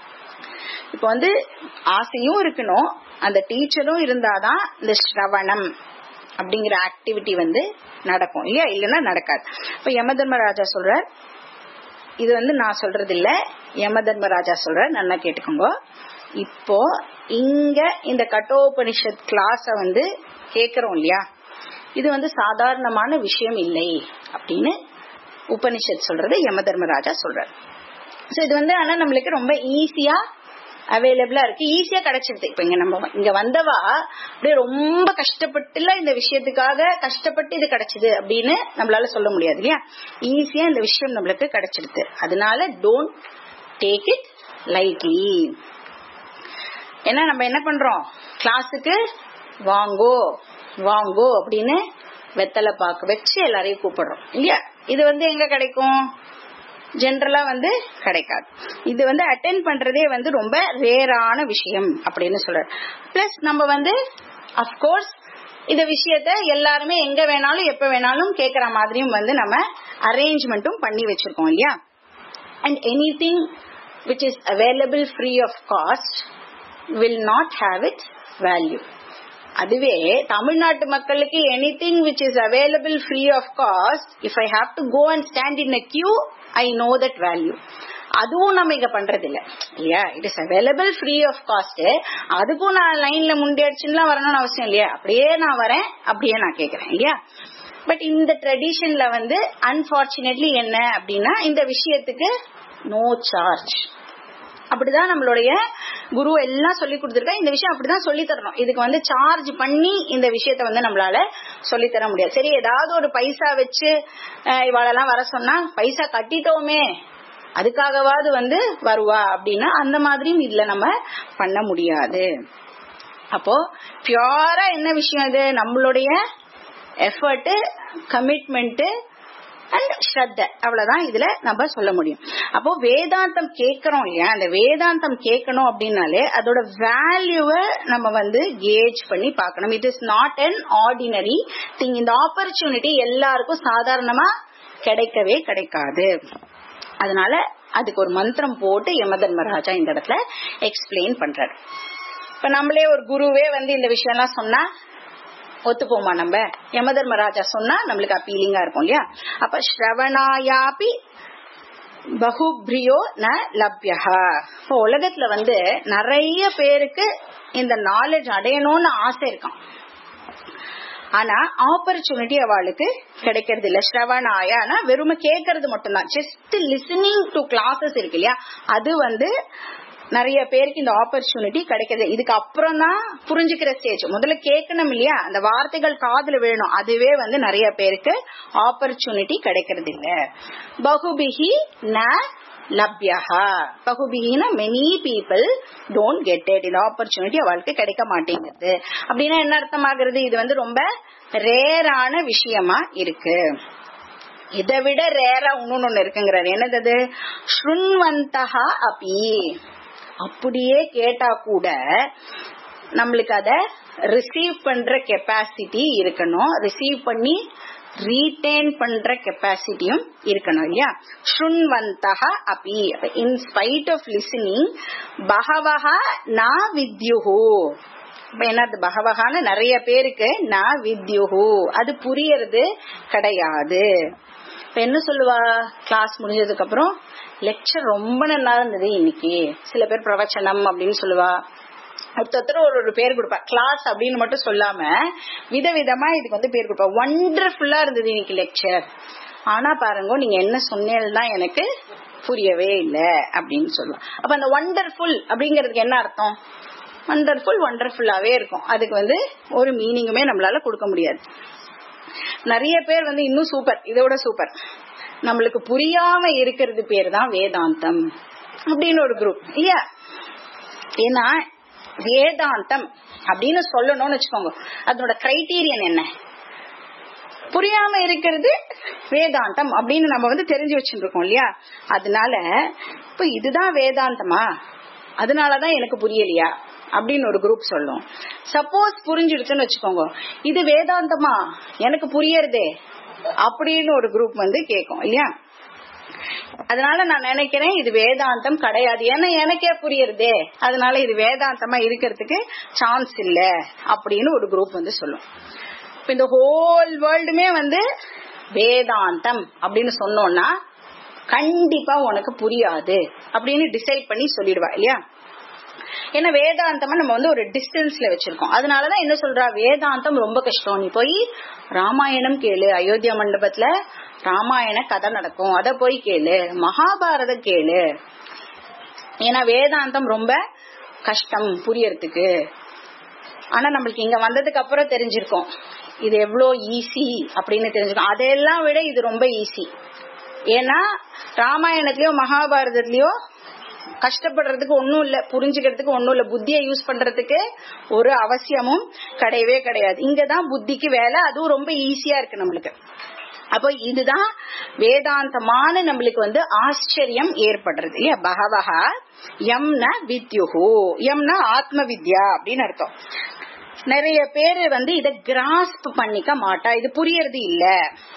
இப்ப வந்து ஆசையும் இருக்கணும் அந்த டீச்சரும் இருந்தாதான் இந்த ஸ்ரவணம் அப்படிங்கிற ஆக்டிவிட்டி வந்து நடக்கும் இல்லையா இல்லைன்னா நடக்காது இப்ப யம தர்மராஜா சொல்றார் இது வந்து நான் சொல்றது இல்ல யம தர்மராஜா சொல்ற நல்லா கேட்டுக்கோங்க இப்போ இங்க இந்த கட்டோபனிஷத் கிளாஸ வந்து கேக்குறோம் இல்லையா இது வந்து சாதாரணமான விஷயம் இல்லை அப்படின்னு உபனிஷத் சொல்றது யம தர்மராஜா சொல்றார் சோ இது வந்து ஆனா நம்மளுக்கு ரொம்ப ஈஸியா அவைலபிளா இருக்கு ஈஸியா கிடைச்சிருது இப்ப இங்க நம்ம இங்க வந்தவா அப்படியே ரொம்ப கஷ்டப்பட்டுல இந்த விஷயத்துக்காக கஷ்டப்பட்டு இது கிடைச்சது அப்படின்னு நம்மளால சொல்ல முடியாது இல்லையா ஈஸியா இந்த விஷயம் நம்மளுக்கு கிடைச்சிருது அதனால டோன்ட் டேக் இட் லைட்லி ஏன்னா நம்ம என்ன பண்றோம் கிளாஸுக்கு வாங்கோ வாங்கோ அப்படின்னு வெத்தலை பாக்கு வச்சு எல்லாரையும் கூப்பிடுறோம் இல்லையா இது வந்து எங்க கிடைக்கும் ஜென்ரலா வந்து கிடைக்காது இது வந்து அட்டென்ட் பண்றதே வந்து ரொம்ப ரேரான விஷயம் அப்படின்னு சொல்றாரு பிளஸ் நம்ம வந்து அப்கோர்ஸ் இந்த விஷயத்த எல்லாருமே எங்க வேணாலும் எப்ப வேணாலும் கேக்குற மாதிரியும் வந்து நம்ம அரேஞ்ச்மெண்ட்டும் பண்ணி வச்சிருக்கோம் இல்லையா and anything which is available free of cost will not have its value அதுவே தமிழ்நாட்டு மக்களுக்கு anything which is available free of cost if I have to go and stand in a queue I know that value அதுவும் நம்ம இங்க பண்றது இல்ல இல்லையா it is available free of cost அதுக்கும் நான் லைன்ல முண்டியடிச்சுலாம் வரணும்னு அவசியம் இல்லையா அப்படியே நான் வரேன் அப்படியே நான் கேக்குறேன் இல்லையா பட் இந்த ட்ரெடிஷன்ல வந்து அன்பார்ச்சுனேட்லி என்ன அப்படின்னா இந்த விஷயத்துக்கு நோ சார்ஜ் அப்படிதான் நம்மளுடைய குரு எல்லாம் சொல்லி கொடுத்துருக்கா இந்த விஷயம் அப்படிதான் சொல்லி தரணும் இதுக்கு வந்து சார்ஜ் பண்ணி இந்த விஷயத்த வந்து நம்மளால சொல்லி தர முடியாது சரி ஏதாவது ஒரு பைசா வச்சு அஹ், இவாளெல்லாம் வர சொன்னா பைசா கட்டிட்டோமே அதுக்காகவாவது வந்து வருவா அப்படின்னா அந்த மாதிரியும் இதுல நம்ம பண்ண முடியாது அப்போ பியூரா என்ன விஷயம் இது நம்மளுடைய எஃபர்ட் கமிட்மெண்ட் அண்ட் ஸ்ரத்த அவ்வளவுதான் இதுல நம்ம சொல்ல முடியும் அப்போ வேதாந்தம் கேட்கறோம் இல்லையா அந்த வேதாந்தம் கேட்கணும் அப்படின்னாலே அதோட வேல்யூவை நம்ம வந்து கேஜ் பண்ணி பார்க்கணும் it is not an ordinary thing இந்த ஆப்பர்ச்சுனிட்டி எல்லாருக்கும் சாதாரணமா கிடைக்கவே கிடைக்காது அதனால அதுக்கு ஒரு மந்திரம் போட்டு யமதர்மராஜா இந்த இடத்துல எக்ஸ்பிளைன் பண்றாரு இப்ப நம்மளே ஒரு குருவே வந்து இந்த விஷயம் எல்லாம் சொன்னா ஒத்துப்போமா நம்ம யமதர்மராஜா சொன்னா நம்மளுக்கு அப்பீலிங்கா இருக்கும் இல்லையா அப்ப ஸ்ரவணாயாபி பகுப்ரியோ ந லப்யா இப்போ உலகத்துல வந்து நிறைய பேருக்கு இந்த நாலேஜ் அடையணும்னு ஆசை இருக்கான் ஆனா ஆப்பர்ச்சுனிட்டி அவளுக்கு கிடைக்கிறது இல்ல ஸ்ரவணாயானா வெறுமை கேட்கறது மட்டும்தான் ஜஸ்ட் லிசனிங் டு கிளாஸஸ் இருக்கு இல்லையா அது வந்து நிறைய பேருக்கு இந்த ஆப்பர்ச்சுனிட்டி கிடைக்கிறது இதுக்கு அப்புறம் தான் புரிஞ்சுக்கிற ஸ்டேஜ் முதல்ல கேட்கணும் இல்லையா அந்த வார்த்தைகள் காதுல விழணும் அதுவே வந்து நிறைய பேருக்கு ஆப்பர்ச்சுனிட்டி கிடைக்கிறது இல்ல பகுபிகி ந லப்யா பகுபிகினா many people don't get it இந்த ஆப்பர்ச்சுனிட்டி அவளுக்கு கிடைக்க மாட்டேங்குது அப்படின்னா என்ன அர்த்தமாகிறது இது வந்து ரொம்ப ரேரான விஷயமா இருக்கு இதை விட ரேரா இன்னொன்னு ஒண்ணு இருக்குங்கிறாரு என்னது ஸ்ருண்வந்தகா அபி அப்படியே கேட்டா கூட நம்மளுக்கு அத ரிசீவ் பண்ற கெப்பாசிட்டி இருக்கணும் ரிசீவ் பண்ணி ரீடைன் பண்ற கெப்பாசிட்டியும் இருக்கணும் இல்லையா ஸ்ருண்வந்தக அபி இன் ஸ்பைட் ஆஃப் லிசனிங் பகவஹ நா வித்யுஹு இப்ப என்னது பகவகான்னு நிறைய பேருக்கு நான் வித்யுஹு அது புரியறது கிடையாது இப்ப என்ன சொல்லுவா கிளாஸ் முடிஞ்சதுக்கு அப்புறம் லெக்சர் ரொம்ப நல்லா இருந்தது இன்னைக்கு சில பேர் பிரவச்சனம் அப்படின்னு சொல்லுவா ஒருத்தர் ஒரு ஒரு பேர் கொடுப்பா கிளாஸ் அப்படின்னு மட்டும் சொல்லாம விதவிதமா இதுக்கு வந்து பேர் கொடுப்பா ஒண்டர்ஃபுல்லா இருந்தது இன்னைக்கு லெக்சர் ஆனா பாருங்க நீங்க என்ன சொன்னேன்னா எனக்கு புரியவே இல்லை அப்படின்னு சொல்லுவோம் அப்ப அந்த ஒண்டர்ஃபுல் அப்படிங்கறதுக்கு என்ன அர்த்தம் ஒண்டர்ஃபுல் ஒண்டர்ஃபுல்லாவே இருக்கும் அதுக்கு வந்து ஒரு மீனிங்குமே நம்மளால கொடுக்க முடியாது நிறைய பேர் வந்து இன்னும் சூப்பர் இதோட சூப்பர் நம்மளுக்கு புரியாம இருக்கிறது பேர் தான் வேதாந்தம் அப்படின்னு ஒரு குரூப் இல்லையா ஏன்னா வேதாந்தம் அப்படின்னு சொல்லணும்னு வச்சுக்கோங்க அதோட கிரைட்டீரியன் என்ன புரியாம இருக்கிறது வேதாந்தம் அப்படின்னு நம்ம வந்து தெரிஞ்சு வச்சுருக்கோம் இல்லையா அதனால இப்ப இதுதான் வேதாந்தமா அதனாலதான் எனக்கு புரியலையா அப்படின்னு ஒரு குரூப் சொல்லும் சப்போஸ் புரிஞ்சிடுச்சுன்னு வச்சுக்கோங்க இது வேதாந்தமா எனக்கு புரியறதே அப்படின்னு ஒரு குரூப் வந்து கேட்கும் இல்லையா அதனால நான் நினைக்கிறேன் இது வேதாந்தம் கிடையாது ஏன்னா எனக்கே புரியுறதே அதனால இது வேதாந்தமா இருக்கிறதுக்கு சான்ஸ் இல்ல அப்படின்னு ஒரு குரூப் வந்து சொல்லும் இப்ப இந்த ஹோல் வேர்ல்டுமே வந்து வேதாந்தம் அப்படின்னு சொன்னோம்னா கண்டிப்பா உனக்கு புரியாது அப்படின்னு டிசைட் பண்ணி சொல்லிடுவா இல்லையா ஏன்னா வேதாந்தமா நம்ம வந்து ஒரு டிஸ்டன்ஸ்ல வச்சிருக்கோம் அதனாலதான் என்ன சொல்றா வேதாந்தம் ரொம்ப கஷ்டம் நீ போய் ராமாயணம் கேளு அயோத்தியா மண்டபத்துல ராமாயண கதை நடக்கும் அத போய் கேளு மகாபாரதம் கேளு ஏன்னா வேதாந்தம் ரொம்ப கஷ்டம் புரியறதுக்கு ஆனா நம்மளுக்கு இங்க வந்ததுக்கு அப்புறம் தெரிஞ்சிருக்கோம் இது எவ்வளவு ஈஸி அப்படின்னு தெரிஞ்சிருக்கோம் அதெல்லாம் விட இது ரொம்ப ஈஸி ஏன்னா ராமாயணத்திலயோ மகாபாரதத்திலயோ கஷ்டப்படுறதுக்கு ஒன்னும் இல்ல புரிஞ்சுக்கிறதுக்கு ஒன்னும் இல்ல புத்தியை யூஸ் பண்றதுக்கு ஒரு அவசியமும் கிடையவே கிடையாது இங்கதான் புத்திக்கு வேலை அதுவும் ரொம்ப ஈஸியா இருக்கு நம்மளுக்கு அப்போ இதுதான் வேதாந்தமான நம்மளுக்கு வந்து ஆச்சரியம் ஏற்படுறது இல்லையா பகவஹா எம்ன வித்யுஹு எம்னா ஆத்ம வித்யா அப்படின்னு அர்த்தம் நிறைய பேர் வந்து இத கிராஸ்ப் பண்ணிக்க மாட்டா இது புரியறது இல்ல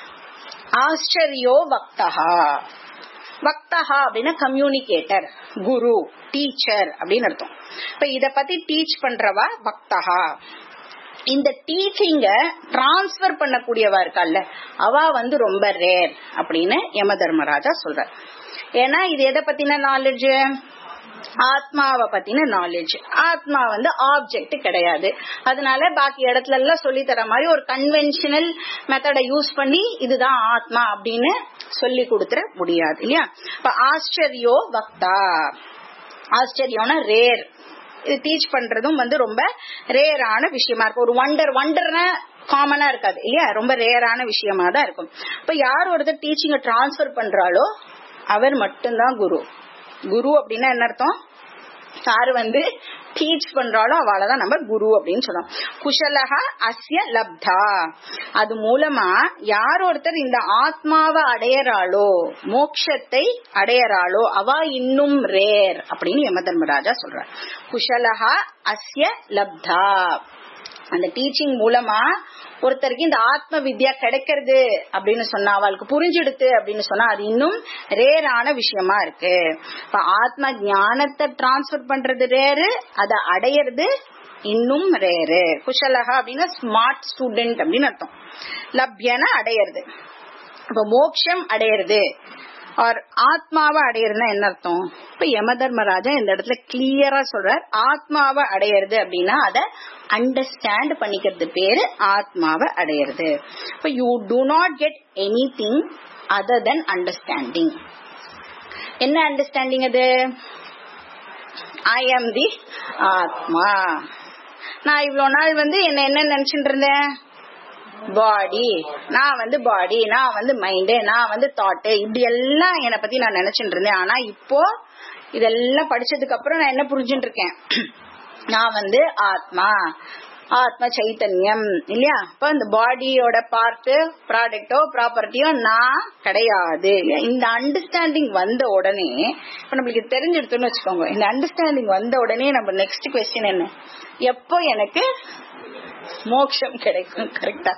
ஆச்சரியோ வக்தஹா வக்தஹா அப்படின்னா கம்யூனிகேட்டர் குரு டீச்சர் அப்படின்னு அர்த்தம் இப்ப இத பத்தி டீச் பண்றவா வக்தஹா இந்த டீச்சிங்க டிரான்ஸ்பர் பண்ணக்கூடியவா இருக்கால்ல அவ வந்து ரொம்ப ரேர் அப்படின்னு யம தர்மராஜா சொல்றார் ஏன்னா இது எதை பத்தின நாலேஜ் ஆத்மாவை பத்தின நாலேஜ் ஆத்மா வந்து ஆப்ஜெக்ட் கிடையாது அதனால பாக்கி இடத்துல எல்லாம் சொல்லி தர மாதிரி ஒரு கன்வென்ஷனல் மெத்தடை யூஸ் பண்ணி இதுதான் ஆத்மா அப்படின்னு சொல்லி கொடுத்துட முடியாது இல்லையா இப்ப ஆச்சரியோ பக்தா ஆச்சரியம்னா ரேர் இது டீச் பண்றதும் வந்து ரொம்ப ரேரான விஷயமா இருக்கும் ஒரு வண்டர் வண்டர்னா காமனா இருக்காது இல்லையா ரொம்ப ரேரான விஷயமா தான் இருக்கும் இப்ப யார் ஒருத்தர் டீச்சிங்க டிரான்ஸ்பர் பண்றாளோ அவர் மட்டும்தான் குரு குரு அப்படின்னா என்ன அர்த்தம் யாரு வந்து டீச் பண்றாளோ அவளதான் நம்ம குரு அப்படின்னு சொல்றோம் குஷலகா அஸ்ய லப்தா அது மூலமா யார் ஒருத்தர் இந்த ஆத்மாவை அடையறாளோ மோக்ஷத்தை அடையறாளோ அவ இன்னும் ரேர் அப்படின்னு யம தர்மராஜா சொல்றார் குஷலகா அஸ்ய லப்தா அந்த டீச்சிங் மூலமா ஒருத்தருக்கு இந்த ஆத்ம வித்யா கிடைக்கிறது அப்படின்னு சொன்னா அவளுக்கு புரிஞ்சிடுத்து அப்படின்னு சொன்னா அது இன்னும் ரேரான விஷயமா இருக்கு இப்ப ஆத்ம ஞானத்தை டிரான்ஸ்பர் பண்றது ரேரு அதை அடையிறது இன்னும் ரேரு குஷலகா அப்படின்னா ஸ்மார்ட் ஸ்டூடெண்ட் அப்படின்னு அர்த்தம் லப்யன அடையிறது இப்ப மோக்ஷம் அடையிறது ஆர் ஆத்மாவை அடையிறதுனா என்ன அர்த்தம் இப்ப யம தர்மராஜா இந்த இடத்துல கிளியரா சொல்றார் ஆத்மாவை அடையிறது அப்படின்னா அத அண்டர்ஸ்டாண்ட் பண்ணிக்கிறது பேரு ஆத்மாவை அடையிறது இப்ப you do not get anything other than understanding என்ன அண்டர்ஸ்டாண்டிங் அது ஐ ஆம் தி ஆத்மா நான் இவ்வளவு நாள் வந்து என்ன என்ன நினைச்சிட்டு இருந்தேன் பாடி நான் வந்து பாடி நான் வந்து மைண்டு நான் வந்து தாட்டு இப்படி எல்லாம் என்னை பத்தி நான் நினைச்சிட்டு இருந்தேன் ஆனா இப்போ இதெல்லாம் படிச்சதுக்கு அப்புறம் நான் என்ன புரிஞ்சுட்டு இருக்கேன் நான் வந்து ஆத்மா ஆத்ம சைத்தன்யம் இல்லையா இப்ப இந்த பாடியோட பார்ட் ப்ராடக்டோ ப்ராப்பர்ட்டியோ நான் கிடையாது இல்லையா இந்த அண்டர்ஸ்டாண்டிங் வந்த உடனே இப்ப நம்மளுக்கு தெரிஞ்சிடுத்துன்னு வச்சுக்கோங்க இந்த அண்டர்ஸ்டாண்டிங் வந்த உடனே நம்ம நெக்ஸ்ட் கொஸ்டின் என்ன எப்போ எனக்கு மோட்சம் கிடைக்கும் கரெக்டா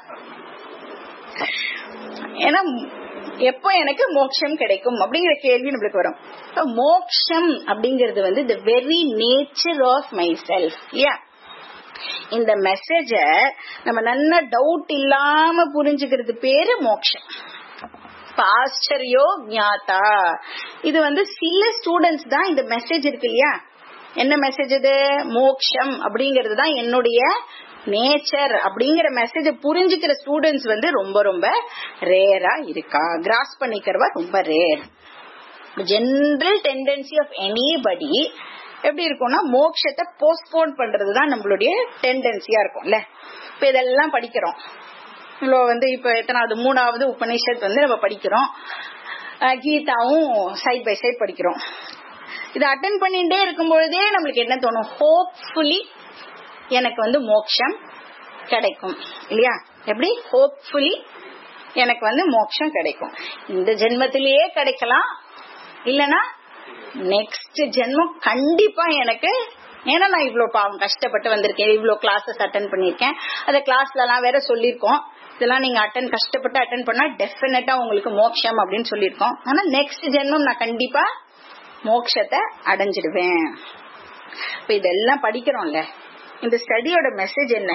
ஏன்னா எப்போ எனக்கு மோட்சம் கிடைக்கும் அப்படிங்கிற கேள்வி நம்மளுக்கு வரும் மோக்ஷம் அப்படிங்கிறது வந்து the very nature of my self இல்லையா இந்த மெசேஜ நம்ம நல்ல டவுட் இல்லாம புரிஞ்சுக்கிறது பேரு மோக்ஷம் ஆச்சரியோ ஞாதா இது வந்து சில ஸ்டூடெண்ட்ஸ் தான் இந்த மெசேஜ் இருக்கு இல்லையா என்ன மெசேஜ் இது மோக்ஷம் அப்படிங்கிறது தான் என்னுடைய நேச்சர் அப்படிங்கிற மெசேஜ புரிஞ்சுக்கிற ஸ்டூடெண்ட்ஸ் வந்து ரொம்ப ரொம்ப ரேரா இருக்கா கிராஸ் பண்ணிக்கிறவா ரொம்ப rare general tendency of anybody எப்படி இருக்கும்னா மோக்ஷத்தை போஸ்ட்போன் பண்றது தான் நம்மளுடைய டெண்டன்சியா இருக்கும்ல இப்ப இதெல்லாம் படிக்கிறோம் இவ்வளோ வந்து இப்ப எத்தனாவது மூணாவது உபநிஷத் வந்து நம்ம படிக்கிறோம் கீதாவும் சைட் பை சைட் படிக்கிறோம் இது அட்டன் பண்ணிட்டே இருக்கும் பொழுதே நம்மளுக்கு என்ன தோணும் ஹோப்ஃபுல்லி எனக்கு வந்து மோக்ஷம் கிடைக்கும் இல்லையா எப்படி ஹோப்ஃபுல்லி எனக்கு வந்து மோட்சம் கிடைக்கும் இந்த ஜென்மத்திலேயே கிடைக்கலாம் இல்லனா நெக்ஸ்ட் ஜென்மம் கண்டிப்பா எனக்கு ஏன்னா நான் இவ்வளவு பாவம் கஷ்டப்பட்டு வந்திருக்கேன் இவ்வளவு கிளாஸஸ் அட்டன் பண்ணிருக்கேன் அந்த கிளாஸ்ல எல்லாம் வேற சொல்லியிருக்கோம் இதெல்லாம் நீங்க அட்டன் கஷ்டப்பட்டு அட்டன் பண்ணா டெஃபினட்டா உங்களுக்கு மோட்சம் அப்படின்னு சொல்லியிருக்கோம் ஆனா நெக்ஸ்ட் ஜென்மம் நான் கண்டிப்பா மோட்சத்தை அடைஞ்சிடுவேன் இப்ப இதெல்லாம் படிக்கிறோம்ல இந்த ஸ்டடியோட மெசேஜ் என்ன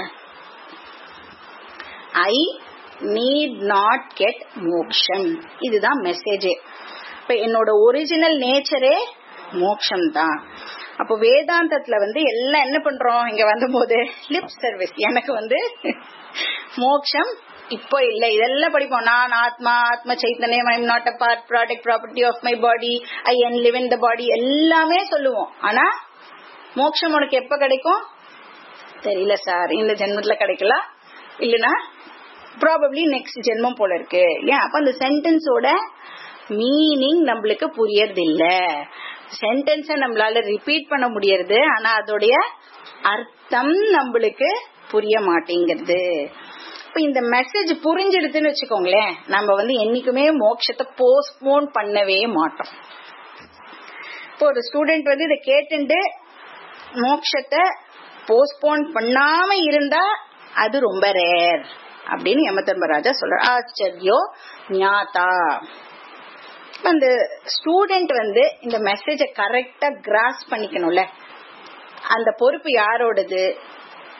ஐ நீட் நாட் கெட் மோக்ஷம் இதுதான் மெசேஜே இப்ப என்னோட ஒரிஜினல் நேச்சரே மோக்ஷம் தான் அப்போ வேதாந்தத்துல வந்து எல்லாம் என்ன பண்றோம் இங்க வந்தபோது லிப் சர்வீஸ் எனக்கு வந்து மோக்ஷம் இப்போ இல்ல இதெல்லாம் படிப்போம் நான் ஆத்மா ஆத்ம சைத்தன்யம் I'm not a part product property of my body I என் லிவ் இன் த பாடி எல்லாமே சொல்லுவோம் ஆனா மோட்சம் உனக்கு எப்ப கிடைக்கும் தெரியல சார் இந்த ஜென்மத்துல கிடைக்கலாம் இல்லனா ப்ராபப்ளி நெக்ஸ்ட் ஜென்மம் போல இருக்கு ஏன் அப்ப அந்த சென்டென்ஸோட மீனிங் நம்மளுக்கு புரியறது இல்ல சென்டென்ஸ நம்மளால ரிப்பீட் பண்ண முடியறது ஆனா அதோடைய அர்த்தம் நம்மளுக்கு புரிய மாட்டேங்கிறது இப்ப இந்த மெசேஜ் புரிஞ்சிடுதுன்னு வச்சுக்கோங்களேன் நம்ம வந்து என்னைக்குமே மோட்சத்தை போஸ்ட்போன் பண்ணவே மாட்டோம் இப்போ ஒரு ஸ்டூடெண்ட் வந்து இதை கேட்டுட்டு மோட்சத்தை போஸ்ட்போன் பண்ணாம இருந்தா அது ரொம்ப ரேர் அப்படின்னு யமதர்மராஜா சொல்ற ஆச்சரியோ ஞாதா அந்த ஸ்டூடெண்ட் வந்து இந்த மெசேஜ கரெக்டா கிராஸ் பண்ணிக்கணும்ல அந்த பொறுப்பு யாரோடது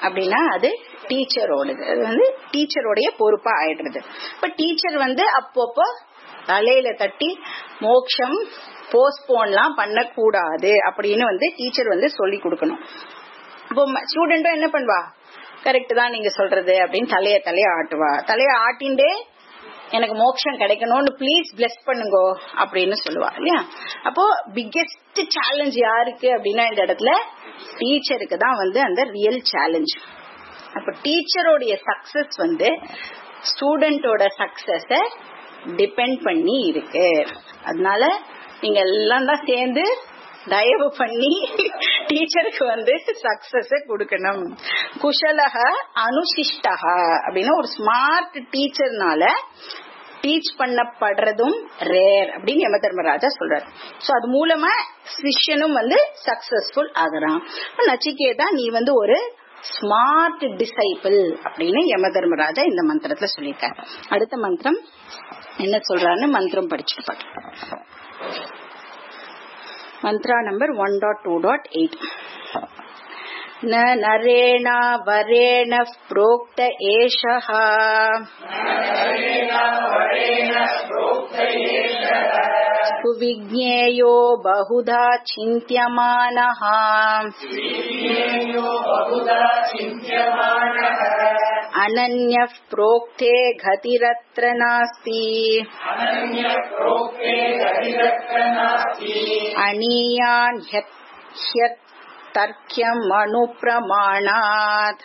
அப்படின்னா அது டீச்சரோடது அது வந்து டீச்சருடைய பொறுப்பா ஆயிடுறது இப்ப டீச்சர் வந்து அப்பப்போ தலையில தட்டி மோட்சம் போஸ்ட்போன்லாம் பண்ணக்கூடாது அப்படின்னு வந்து டீச்சர் வந்து சொல்லி கொடுக்கணும் இப்போ ஸ்டூடெண்ட்டும் என்ன பண்ணுவா கரெக்ட் தான் நீங்க சொல்றது அப்படின்னு தலைய தலைய ஆட்டுவா தலைய ஆட்டிண்டே எனக்கு மோட்சம் கிடைக்கணும்னு ப்ளீஸ் பிளஸ் பண்ணுங்க அப்படின்னு சொல்லுவா இல்லையா அப்போ பிக்கெஸ்ட் சேலஞ்ச் யாருக்கு அப்படின்னா இந்த இடத்துல டீச்சருக்கு தான் வந்து அந்த ரியல் சேலஞ்ச் அப்ப டீச்சரோடைய சக்சஸ் வந்து ஸ்டூடெண்டோட சக்சஸ டிபெண்ட் பண்ணி இருக்கு அதனால நீங்க எல்லாம் தான் சேர்ந்து தயவு பண்ணி டீச்சருக்கு வந்து சக்சஸ் கொடுக்கணும் குஷலக அனுசிஷ்டக அப்படின்னா ஒரு ஸ்மார்ட் டீச்சர்னால டீச் பண்ணப்படுறதும் ரேர் அப்படின்னு யம தர்மராஜா சொல்றாரு சோ அது மூலமா சிஷ்யனும் வந்து சக்சஸ்ஃபுல் ஆகுறான் நச்சிகேதா நீ வந்து ஒரு ஸ்மார்ட் டிசைபிள் அப்படின்னு யம தர்மராஜா இந்த மந்திரத்துல சொல்லியிருக்காரு அடுத்த மந்திரம் என்ன சொல்றாருன்னு மந்திரம் படிச்சுட்டு பார்க்கலாம் mantra number one dot two dot eight न नरेण वरेण प्रोक्त एषः सुविज्ञेयो बहुधा चिन्त्यमानः अनन्यः प्रोक्ते गतिरत्र नास्ति अनीयान् ह्यर्थ्यमनुप्रमाणात्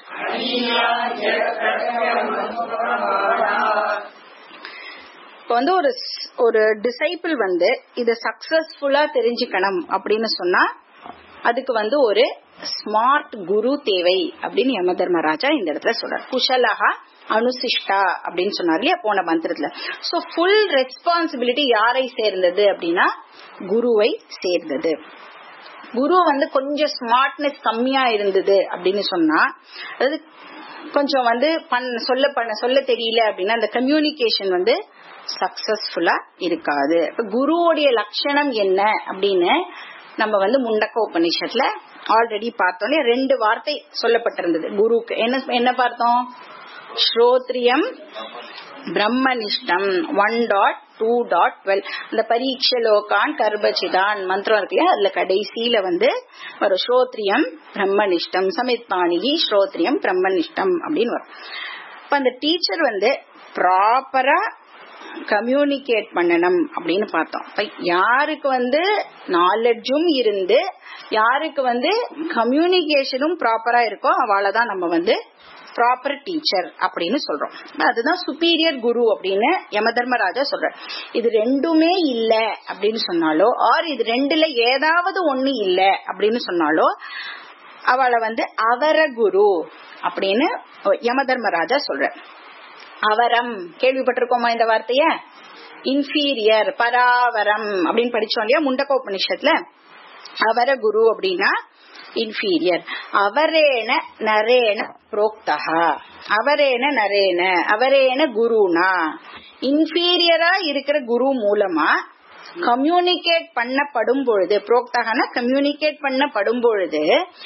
இப்போ வந்து ஒரு ஒரு டிசைபிள் வந்து இத சக்சஸ்ஃபுல்லா தெரிஞ்சுக்கணும் அப்படின்னு சொன்னா அதுக்கு வந்து ஒரு ஸ்மார்ட் குரு தேவை அப்படின்னு யம தர்மராஜா இந்த இடத்துல சொல்றார் குஷலகா அனுசிஷ்டா அப்படின்னு சொன்னார் இல்லையா போன மந்திரத்துல சோ ஃபுல் ரெஸ்பான்சிபிலிட்டி யாரை சேர்ந்தது அப்படின்னா குருவை சேர்ந்தது குரு வந்து கொஞ்சம் ஸ்மார்ட்னஸ் கம்மியா இருந்தது அப்படின்னு சொன்னா அதாவது கொஞ்சம் வந்து பண்ண சொல்ல பண்ண சொல்ல தெரியல அப்படின்னா அந்த கம்யூனிகேஷன் வந்து சக்சஸ்ஃபுல்லா இருக்காது இப்ப குருவோடைய லட்சணம் என்ன அப்படின்னு நம்ம வந்து முண்டக்க உபநிஷத்துல ஆல்ரெடி பார்த்தோன்னே ரெண்டு வார்த்தை சொல்லப்பட்டிருந்தது குருக்கு என்ன என்ன பார்த்தோம் ஸ்ரோத்ரியம் பிரம்மனிஷ்டம் one dot two dot twelve அந்த பரீட்ச லோகான் கர்பச்சிதான் மந்திரம் இருக்கு இல்லையா அதுல கடைசியில வந்து ஒரு ஸ்ரோத்ரியம் பிரம்மனிஷ்டம் சமித்பாணிகி ஸ்ரோத்ரியம் பிரம்மனிஷ்டம் அப்படின்னு வரும் இப்ப அந்த டீச்சர் வந்து ப்ராப்பரா கம்யூனிகேட் பண்ணணும் அப்படின்னு பார்த்தோம் இப்ப யாருக்கு வந்து நாலெட்ஜும் இருந்து யாருக்கு வந்து கம்யூனிகேஷனும் ப்ராப்பரா இருக்கோ அவளை தான் நம்ம வந்து ப்ராப்பர் டீச்சர் அப்படின்னு சொல்றோம் அதுதான் சுப்பீரியர் குரு அப்படின்னு யம தர்மராஜா சொல்ற இது ரெண்டுமே இல்ல அப்படின்னு சொன்னாலோ ஆர் இது ரெண்டுல ஏதாவது ஒண்ணு இல்ல அப்படின்னு சொன்னாலோ அவளை வந்து அவர குரு அப்படின்னு யம தர்மராஜா சொல்ற அவரம் கேள்விப்பட்டிருக்கோமா இந்த வார்த்தைய இன்ஃபீரியர் பராவரம் அப்படின்னு படிச்சோம் இல்லையா முண்டக்க உபநிஷத்துல அவர குரு அப்படின்னா இன்ஃபீரியர் அவரேன நரேன புரோக்தகா அவரேன நரேன அவரேன குருனா இன்ஃபீரியரா இருக்கிற குரு மூலமா கம்யூனிகேட் பண்ணப்படும் பொழுது புரோக்தகன கம்யூனிகேட் பண்ணப்படும் பொழுது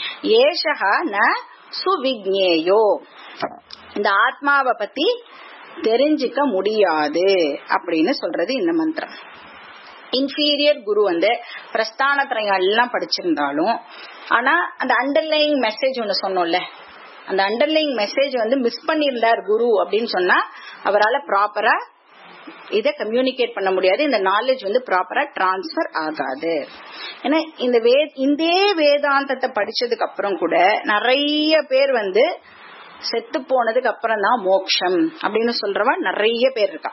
ஏஷகா ந சுவிக்னேயோ இந்த ஆத்மாவை பத்தி தெரிஞ்சுக்க முடியாது அப்படின்னு சொல்றது இந்த மந்திரம் இன்ஃபீரியர் குரு வந்து பிரஸ்தான திரைகள் எல்லாம் படிச்சிருந்தாலும் ஆனா அந்த அண்டர்லைங் மெசேஜ் ஒண்ணு சொன்னோம்ல அந்த அண்டர்லைங் மெசேஜ் வந்து மிஸ் பண்ணியிருந்தார் குரு அப்படின்னு சொன்னா அவரால் ப்ராப்பரா இதை கம்யூனிகேட் பண்ண முடியாது இந்த நாலேஜ் வந்து ப்ராப்பரா டிரான்ஸ்பர் ஆகாது ஏன்னா இந்த வே இந்த வேதாந்தத்தை படிச்சதுக்கு அப்புறம் கூட நிறைய பேர் வந்து செத்து போனதுக்கு அப்புறம் தான் மோக்ஷம் அப்படின்னு சொல்றவா நிறைய பேர் இருக்கா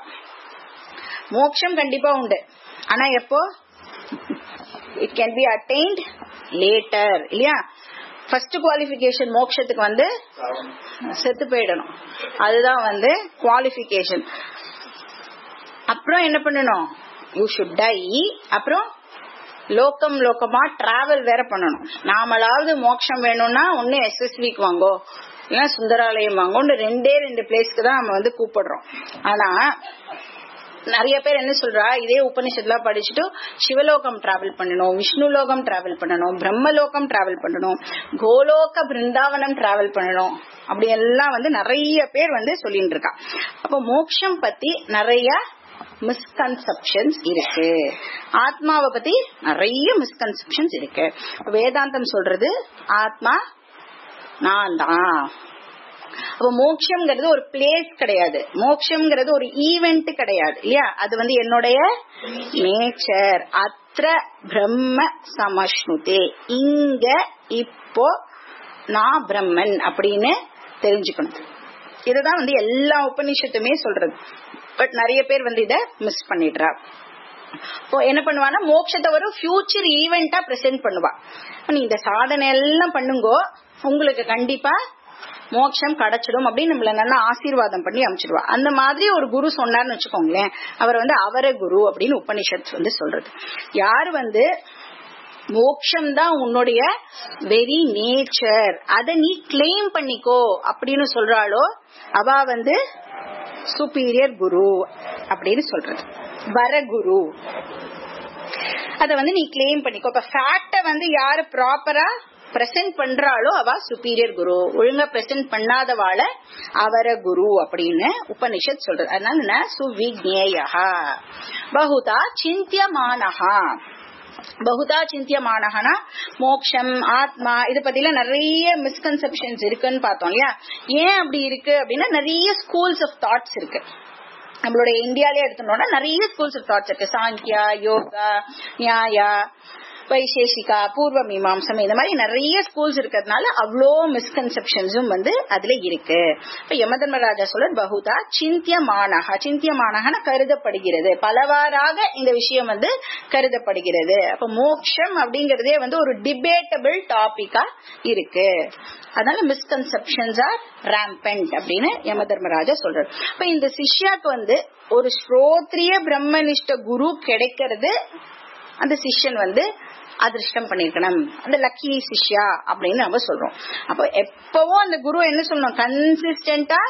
மோக்ஷம் கண்டிப்பா உண்டு ஆனா எப்போ it can be attained later இல்லையா ஃபர்ஸ்ட் குவாலிபிகேஷன் மோக்ஷத்துக்கு வந்து செத்து போயிடணும் அதுதான் வந்து குவாலிபிகேஷன் அப்புறம் என்ன பண்ணணும் யூ ஷுட் டை அப்புறம் லோக்கம் லோக்கமா டிராவல் வேற பண்ணணும் நாமளாவது மோட்சம் வேணும்னா ஒன்னு எஸ்எஸ்விக்கு வாங்கோ இல்லைன்னா சுந்தராலயம் வாங்கோன்னு ரெண்டே ரெண்டு பிளேஸ்க்கு தான் நம்ம வந்து கூப்பிடுறோம் ஆனா நிறைய பேர் என்ன சொல்றா இதே உபனிஷத்துலாம் படிச்சுட்டு சிவலோகம் டிராவல் பண்ணணும் விஷ்ணு லோகம் டிராவல் பண்ணணும் பிரம்மலோகம் டிராவல் பண்ணணும் கோலோக பிருந்தாவனம் டிராவல் பண்ணணும் அப்படி எல்லாம் வந்து நிறைய பேர் வந்து சொல்லிட்டு இருக்கா அப்போ மோட்சம் பத்தி நிறைய மிஸ்கன்செப்ஷன்ஸ் இருக்கு ஆத்மாவை பத்தி நிறைய மிஸ்கன்செப்ஷன்ஸ் இருக்கு வேதாந்தம் சொல்றது ஆத்மா நான் தான் அப்ப மோட்சம்ங்கிறது ஒரு பிளேஸ் கிடையாது மோட்சம்ங்கிறது ஒரு ஈவெண்ட் கிடையாது இல்லையா அது வந்து என்னுடைய நேச்சர் அத்திர பிரம்ம சமஷ்ணுதே இங்க இப்போ நான் பிரம்மன் அப்படின்னு தெரிஞ்சுக்கணும் இதுதான் வந்து எல்லா உபநிஷத்துமே சொல்றது பட் நிறைய பேர் வந்து இத மிஸ் பண்ணிடுறா இப்போ என்ன பண்ணுவான்னா மோட்சத்தை ஒரு ஃபியூச்சர் ஈவெண்டா பிரசென்ட் பண்ணுவா நீ இந்த சாதனை எல்லாம் பண்ணுங்கோ உங்களுக்கு கண்டிப்பா மோட்சம் கிடைச்சிடும் அப்படின்னு நம்மள நல்லா ஆசீர்வாதம் பண்ணி அமைச்சிடுவா அந்த மாதிரி ஒரு குரு சொன்னார்னு வச்சுக்கோங்களேன் அவர் வந்து அவர குரு அப்படின்னு உபனிஷத் வந்து சொல்றது யாரு வந்து மோக்ஷம் தான் உன்னுடைய வெரி நேச்சர் அத நீ கிளைம் பண்ணிக்கோ அப்படின்னு சொல்றாளோ அவ வந்து சுப்பீரியர் குரு அப்படின்னு சொல்றது வரகுரு அத வந்து நீ கிளைம் பண்ணிக்கோ இப்ப ஃபேக்ட வந்து யாரு ப்ராப்பரா பிரசன்ட் பண்றாளோ அவ சுப்பீரியர் குரு ஒழுங்கா பிரசன்ட் பண்ணாதவாள அவர குரு அப்படின்னு உபனிஷத் சொல்றது அதனால என்ன சுவிக்னேயா பகுதா சிந்தியமானஹா பகுதா சிந்தியமானகனா மோக்ஷம் ஆத்மா இது பத்தில நிறைய மிஸ்கன்செப்ஷன்ஸ் இருக்குன்னு பார்த்தோம் இல்லையா ஏன் அப்படி இருக்கு அப்படின்னா நிறைய ஸ்கூல்ஸ் ஆஃப் தாட்ஸ் இருக்கு நம்மளுடைய இந்தியாலே எடுத்துட்டோம்னா நிறைய ஸ்கூல்ஸ் ஆஃப் தாட்ஸ் இருக்கு சாங்கியா யோகா நியாயா வைசேஷிகா பூர்வ மீமாம்சம் இந்த மாதிரி நிறைய ஸ்கூல்ஸ் இருக்கிறதுனால அவ்வளோ மிஸ்கன்செப்ஷன்ஸும் வந்து அதுல இருக்கு இப்ப யமதர்மராஜா சொல்ற பகுதா சிந்தியமானக சிந்தியமானகன கருதப்படுகிறது பலவாறாக இந்த விஷயம் வந்து கருதப்படுகிறது அப்ப மோக்ஷம் அப்படிங்கறதே வந்து ஒரு டிபேட்டபிள் டாபிக்கா இருக்கு அதனால மிஸ்கன்செப்ஷன்ஸ் ஆர் ரேம்பண்ட் அப்படின்னு யம தர்மராஜா சொல்றாரு இப்ப இந்த சிஷ்யாக்கு வந்து ஒரு ஸ்ரோத்ரிய பிரம்மனிஷ்ட குரு கிடைக்கிறது அந்த சிஷ்யன் வந்து அதிர்ஷ்டம் பண்ணிருக்கணும் அந்த லக்கி சிஷ்யா அப்படின்னு நம்ம சொல்றோம் அப்போ எப்பவும் அந்த குரு என்ன சொல்லணும் கன்சிஸ்டன்டா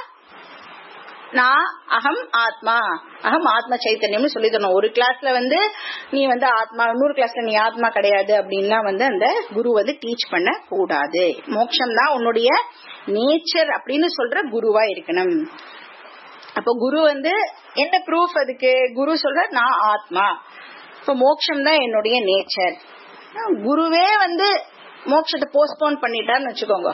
நான் அகம் ஆத்மா அகம் ஆத்ம சைத்தன்யம்னு சொல்லி தரணும் ஒரு கிளாஸ்ல வந்து நீ வந்து ஆத்மா இன்னொரு கிளாஸ்ல நீ ஆத்மா கிடையாது அப்படின்லாம் வந்து அந்த குரு வந்து டீச் பண்ண கூடாது மோட்சம் தான் உன்னுடைய நேச்சர் அப்படின்னு சொல்ற குருவா இருக்கணும் அப்போ குரு வந்து என்ன ப்ரூஃப் அதுக்கு குரு சொல்ற நான் ஆத்மா இப்ப மோட்சம் தான் என்னுடைய நேச்சர் குருவே வந்து மோட்சத்தை போஸ்ட்போன் பண்ணிட்டான்னு வச்சுக்கோங்க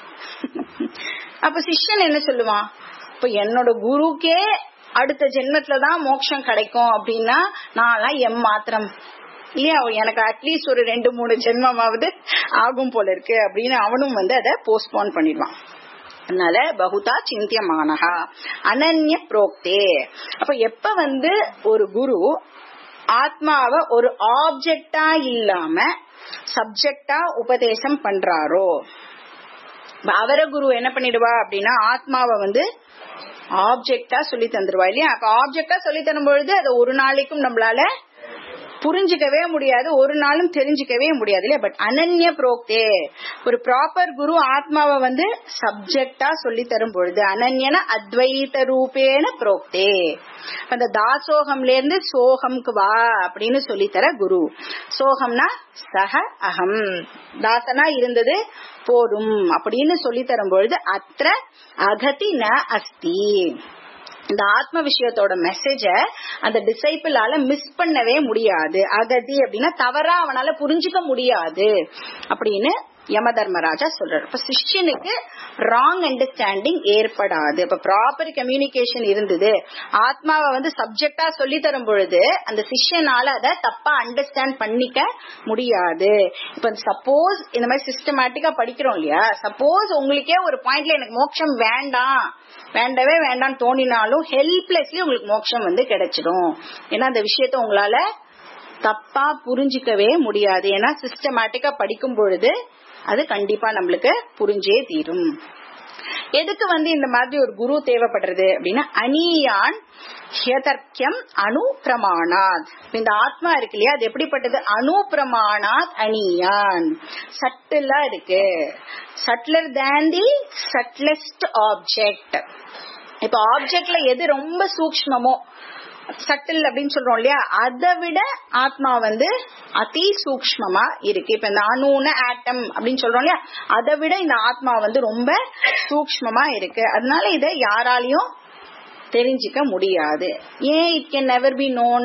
அப்ப சிஷ்யன் என்ன சொல்லுவான் இப்ப என்னோட குருக்கே அடுத்த ஜென்மத்துலதான் மோட்சம் கிடைக்கும் அப்படின்னா நான் எம் மாத்திரம் இல்லையா எனக்கு அட்லீஸ்ட் ஒரு ரெண்டு மூணு ஜென்மமாவது ஆகும் போல இருக்கு அப்படின்னு அவனும் வந்து அதை போஸ்ட்போன் பண்ணிடுவான் அதனால பகுதா சிந்தியமானகா அனன்ய புரோக்தே அப்ப எப்ப வந்து ஒரு குரு ஆத்மாவை ஒரு ஆப்ஜெக்டா இல்லாம சப்ஜெக்டா உபதேசம் பண்றாரோ அவர குரு என்ன பண்ணிடுவா அப்படின்னா ஆத்மாவை வந்து ஆப்ஜெக்டா சொல்லி தந்துருவா இல்லையா அப்ப ஆப்ஜெக்டா சொல்லி தரும் பொழுது அதை ஒரு நாளைக்கும் நம்மளால புரிஞ்சுக்கவே முடியாது ஒரு நாளும் தெரிஞ்சுக்கவே முடியாது இல்லையா பட் அனன்ய புரோக்தே ஒரு ப்ராப்பர் குரு ஆத்மாவை வந்து சப்ஜெக்டா சொல்லி தரும் பொழுது அனன்யன அத்வைத ரூபேன புரோக்தே அந்த தாசோகம்ல இருந்து சோகம்க்கு வா அப்படின்னு சொல்லி தர குரு சோகம்னா சக அகம் தாசனா இருந்தது போதும் அப்படின்னு சொல்லி தரும் பொழுது அத்த அகதி ந அஸ்தி இந்த ஆத்ம விஷயத்தோட மெசேஜ அந்த டிசைபிளால மிஸ் பண்ணவே முடியாது அகதி அப்படின்னா தவறா அவனால புரிஞ்சுக்க முடியாது அப்படின்னு யம தர்மராஜா சொல்றாரு இப்ப சிஷ்யனுக்கு ராங் அண்டர்ஸ்டாண்டிங் ஏற்படாது இப்ப ப்ராப்பர் கம்யூனிகேஷன் இருந்தது ஆத்மாவை வந்து சப்ஜெக்டா சொல்லி தரும் பொழுது அந்த சிஷ்யனால அதை தப்பா அண்டர்ஸ்டாண்ட் பண்ணிக்க முடியாது இப்ப சப்போஸ் இந்த மாதிரி சிஸ்டமேட்டிக்கா படிக்கிறோம் இல்லையா சப்போஸ் உங்களுக்கே ஒரு பாயிண்ட்ல எனக்கு மோட்சம் வேண்டாம் வேண்டவே வேண்டாம் தோணினாலும் ஹெல்ப்லெஸ்லி உங்களுக்கு மோட்சம் வந்து கிடைச்சிடும் ஏன்னா அந்த விஷயத்த உங்களால தப்பா புரிஞ்சிக்கவே முடியாது ஏன்னா சிஸ்டமேட்டிக்கா படிக்கும் பொழுது அது கண்டிப்பா நம்மளுக்கு புரிஞ்சே தீரும் எதுக்கு வந்து இந்த மாதிரி ஒரு குரு தேவைப்படுறது அப்படின்னா அனியான் ஹியதர்க்கியம் அணு பிரமாணாத் இந்த ஆத்மா இருக்கு இல்லையா அது எப்படிப்பட்டது அணு பிரமாணாத் அனியான் சட்டிலா இருக்கு சட்லர் தேன் தி சட்லெஸ்ட் ஆப்ஜெக்ட் இப்ப ஆப்ஜெக்ட்ல எது ரொம்ப சூக்மமோ சட்டில் அப்படின்னு சொல்றோம் இல்லையா அதை விட ஆத்மா வந்து அதி சூக்ஷ்மமா இருக்கு இப்ப இந்த அணுன்னு ஆட்டம் அப்படின்னு சொல்றோம் இல்லையா அதை விட இந்த ஆத்மா வந்து ரொம்ப சூக்ஷ்மமா இருக்கு அதனால இதை யாராலையும் தெரிஞ்சுக்க முடியாது ஏன் it can never be known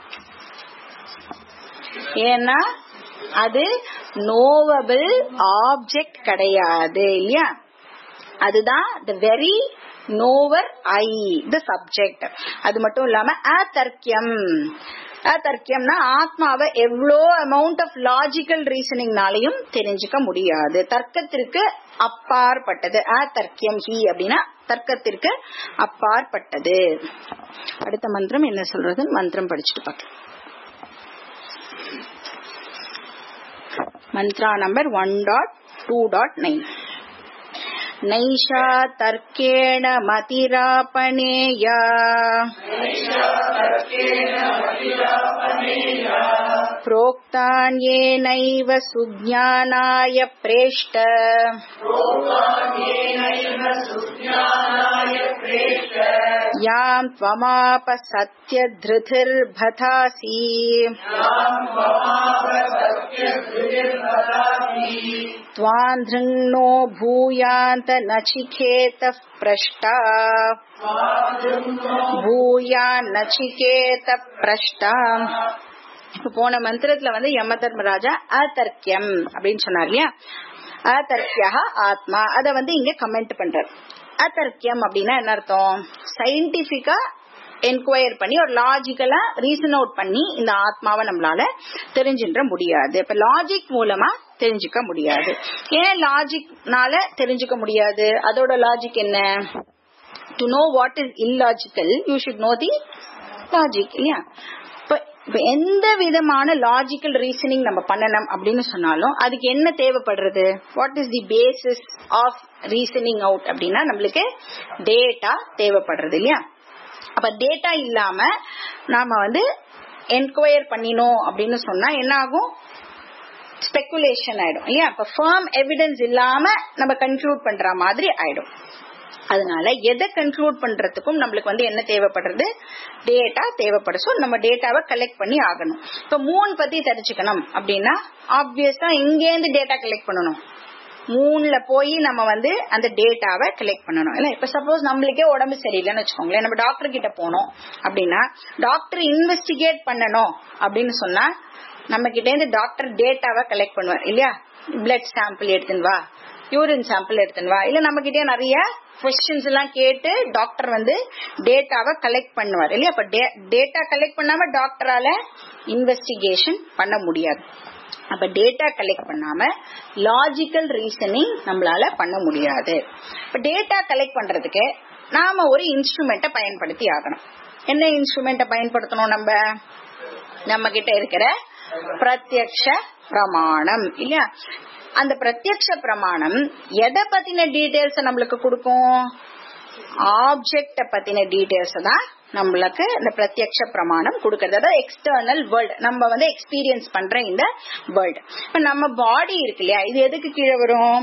ஏன்னா அது நோவபிள் ஆப்ஜெக்ட் கிடையாது இல்லையா அதுதான் the very நோவர் I the subject அது மட்டும் இல்லாம அதர்க்கியம் அதர்க்கியம்னா ஆத்மாவை எவ்வளோ அமௌண்ட் ஆஃப் லாஜிக்கல் ரீசனிங்னாலையும் தெரிஞ்சுக்க முடியாது தர்க்கத்திற்கு அப்பாற்பட்டது அதர்க்கியம் ஹி அப்படின்னா தர்க்கத்திற்கு அப்பாற்பட்டது அடுத்த மந்திரம் என்ன சொல்றது மந்திரம் படிச்சுட்டு பார்க்கலாம் mantra number one dot two dot nine नैषा तर्केण मतिरापणेया प्रोक्तान्येनैव सुज्ञानाय प्रेष्ट यां त्वमाप सत्यधृतिर्भथासि त्वान्धृङ्नो भूयान्त नचिकेतः प्रष्टा भूयान् नचिकेत प्रष्टा இப்ப போன மந்திரத்துல வந்து யம தர்மராஜா அதர்க்கியம் அப்படின்னு சொன்னார் இல்லையா அதர்க்கியா ஆத்மா அத வந்து இங்க கமெண்ட் பண்றார் அதர்க்கியம் அப்படின்னா என்ன அர்த்தம் சயின்டிபிக்கா என்கொயர் பண்ணி ஒரு லாஜிக்கலா ரீசன் அவுட் பண்ணி இந்த ஆத்மாவை நம்மளால தெரிஞ்சின்ற முடியாது இப்ப லாஜிக் மூலமா தெரிஞ்சுக்க முடியாது ஏன் லாஜிக்னால தெரிஞ்சுக்க முடியாது அதோட லாஜிக் என்ன to know what is illogical you should know the logic இல்லையா இப்ப எந்த விதமான லாஜிக்கல் ரீசனிங் நம்ம பண்ணணும் அப்படின்னு சொன்னாலும் அதுக்கு என்ன தேவைப்படுறது what is the basis of reasoning out அப்படின்னா நம்மளுக்கு டேட்டா தேவைப்படுறது இல்லையா அப்ப டேட்டா இல்லாம நாம வந்து என்கொயர் பண்ணினோம் அப்படின்னு சொன்னா என்ன ஆகும் ஸ்பெகுலேஷன் ஆயிடும் இல்லையா இப்ப ஃபர்ம் எவிடன்ஸ் இல்லாம நம்ம கன்க்ளூட் பண்ற மாதிரி ஆயிடும் அதனால எதை கன்க்ளூட் பண்றதுக்கும் நம்மளுக்கு வந்து என்ன தேவைப்படுறது டேட்டா தேவைப்படும் ஸோ நம்ம டேட்டாவை கலெக்ட் பண்ணி ஆகணும் இப்ப மூன் பத்தி தெரிஞ்சுக்கணும் அப்படின்னா ஆப்வியஸா இங்கேருந்து டேட்டா கலெக்ட் பண்ணணும் மூணுல போய் நம்ம வந்து அந்த டேட்டாவை கலெக்ட் பண்ணணும் இல்ல இப்ப சப்போஸ் நம்மளுக்கே உடம்பு சரியில்லைன்னு வச்சுக்கோங்களேன் நம்ம டாக்டர் கிட்ட போனோம் அப்படின்னா டாக்டர் இன்வெஸ்டிகேட் பண்ணணும் அப்படின்னு சொன்னா நம்ம கிட்ட இருந்து டாக்டர் டேட்டாவை கலெக்ட் பண்ணுவார் இல்லையா பிளட் சாம்பிள் எடுத்துன்னு வா யூரின் சாம்பிள் எடுத்துன்னு வா இல்ல நம்ம கிட்டே நிறைய கொஸ்டின்ஸ் எல்லாம் கேட்டு டாக்டர் வந்து டேட்டாவை கலெக்ட் பண்ணுவார் இல்லையா அப்ப டேட்டா கலெக்ட் பண்ணாம டாக்டரால இன்வெஸ்டிகேஷன் பண்ண முடியாது அப்ப டேட்டா கலெக்ட் பண்ணாம லாஜிக்கல் ரீசனிங் நம்மளால பண்ண முடியாது இப்ப டேட்டா கலெக்ட் பண்றதுக்கு நாம ஒரு இன்ஸ்ட்ருமெண்ட்டை பயன்படுத்தி ஆகணும் என்ன இன்ஸ்ட்ருமெண்ட்டை பயன்படுத்தணும் நம்ம நம்ம கிட்ட இருக்கிற பிரத்யக்ஷ பிரமாணம் இல்லையா அந்த பிரத்யக்ஷ பிரமாணம் எதை பத்தின டீடைல்ஸ் நம்மளுக்கு கொடுக்கும் ஆப்ஜெக்ட பத்தின டீடைல்ஸ் தான் நம்மளுக்கு இந்த பிரத்யக்ஷ பிரமாணம் கொடுக்கறது அதாவது எக்ஸ்டர்னல் வேர்ல்டு நம்ம வந்து எக்ஸ்பீரியன்ஸ் பண்ற இந்த வேர்ல்டு இப்ப நம்ம பாடி இருக்கு இல்லையா இது எதுக்கு கீழே வரும்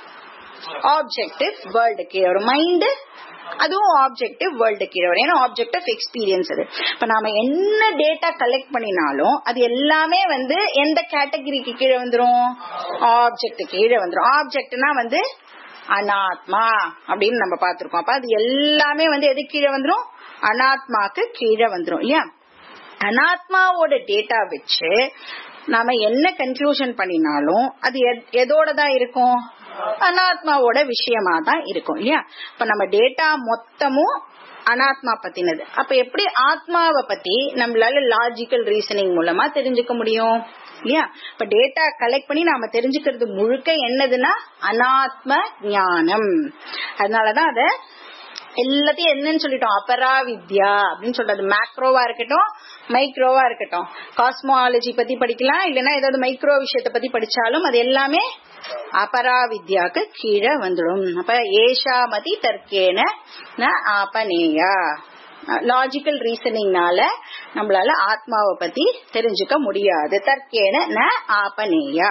ஆப்ஜெக்டிவ் வேர்ல்டு கீழே வரும் மைண்டு அதுவும் ஆப்ஜெக்டிவ் வேர்ல்டு கீழே வரும் ஏன்னா ஆப்ஜெக்ட் ஆஃப் எக்ஸ்பீரியன்ஸ் அது இப்ப நாம என்ன டேட்டா கலெக்ட் பண்ணினாலும் அது எல்லாமே வந்து எந்த கேட்டகரிக்கு கீழே வந்துரும் ஆப்ஜெக்ட் கீழே வந்துரும் ஆப்ஜெக்ட்னா வந்து அனாத்மா அப்படின்னு நம்ம பார்த்திருக்கோம் அப்ப அது எல்லாமே வந்து எது கீழே வந்துரும் அனாத்மாக்கு கீழே வந்துரும் இல்லையா அனாத்மாவோட டேட்டா வச்சு நாம என்ன கன்க்ளூஷன் பண்ணினாலும் அது எதோட தான் இருக்கும் அனாத்மாவோட விஷயமா தான் இருக்கும் இல்லையா இப்ப நம்ம டேட்டா மொத்தமும் அனாத்மா பத்தினது அப்ப எப்படி ஆத்மாவை பத்தி நம்மளால லாஜிக்கல் ரீசனிங் மூலமா தெரிஞ்சுக்க முடியும் இல்லையா இப்ப டேட்டா கலெக்ட் பண்ணி நாம தெரிஞ்சுக்கிறது முழுக்க என்னதுன்னா அனாத்ம ஞானம் அதனாலதான் அத எல்லாத்தையும் என்னன்னு சொல்லிட்டோம் அபரா வித்யா அப்படின்னு சொல்றது மேக்ரோவா இருக்கட்டும் மைக்ரோவா இருக்கட்டும் காஸ்மாலஜி பத்தி படிக்கலாம் இல்லைன்னா ஏதாவது மைக்ரோ விஷயத்தை பத்தி படிச்சாலும் அது எல்லாமே அபரா வித்யாக்கு கீழே வந்துடும் அப்ப ஏஷாமதி தர்க்கேன ந ஆபனேயா லாஜிக்கல் ரீசனிங்னால நம்மளால ஆத்மாவை பத்தி தெரிஞ்சுக்க முடியாது தர்க்கேன ந ஆபனேயா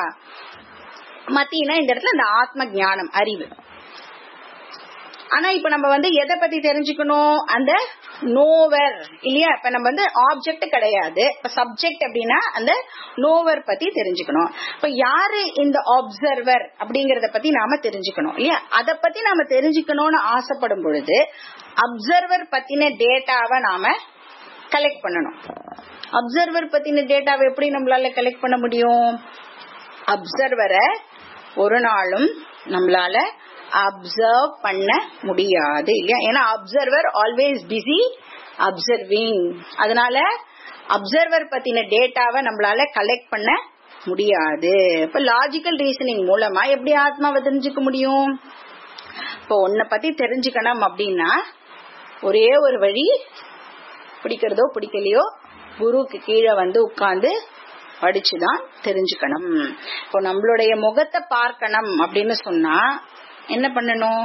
மத்தினா இந்த இடத்துல இந்த ஆத்ம ஞானம் அறிவு ஆனா இப்ப நம்ம வந்து எதை பத்தி தெரிஞ்சுக்கணும் அந்த நோவர் இல்லையா இப்ப நம்ம வந்து ஆப்ஜெக்ட் கிடையாது இப்ப சப்ஜெக்ட் அப்படின்னா அந்த நோவர் பத்தி தெரிஞ்சுக்கணும் இப்ப யாரு இந்த ஆப்சர்வர் அப்படிங்கறத பத்தி நாம தெரிஞ்சுக்கணும் இல்லையா அத பத்தி நாம தெரிஞ்சுக்கணும்னு ஆசைப்படும் பொழுது அப்சர்வர் பத்தின டேட்டாவை நாம கலெக்ட் பண்ணணும் அப்சர்வர் பத்தின டேட்டாவை எப்படி நம்மளால கலெக்ட் பண்ண முடியும் அப்சர்வரை ஒரு நாளும் நம்மளால அப்சர்வ் பண்ண முடியாது இல்லையா ஏன்னா அப்சர்வர் ஆல்வேஸ் பிஸி அப்சர்விங் அதனால அப்சர்வர் பத்தின டேட்டாவை நம்மளால கலெக்ட் பண்ண முடியாது இப்ப லாஜிக்கல் ரீசனிங் மூலமா எப்படி ஆத்மாவை தெரிஞ்சுக்க முடியும் இப்போ உன்னை பத்தி தெரிஞ்சுக்கணும் அப்படின்னா ஒரே ஒரு வழி பிடிக்கிறதோ பிடிக்கலையோ குருவுக்கு கீழே வந்து உட்கார்ந்து படிச்சுதான் தெரிஞ்சுக்கணும் இப்போ நம்மளுடைய முகத்தை பார்க்கணும் அப்படின்னு சொன்னா என்ன பண்ணணும்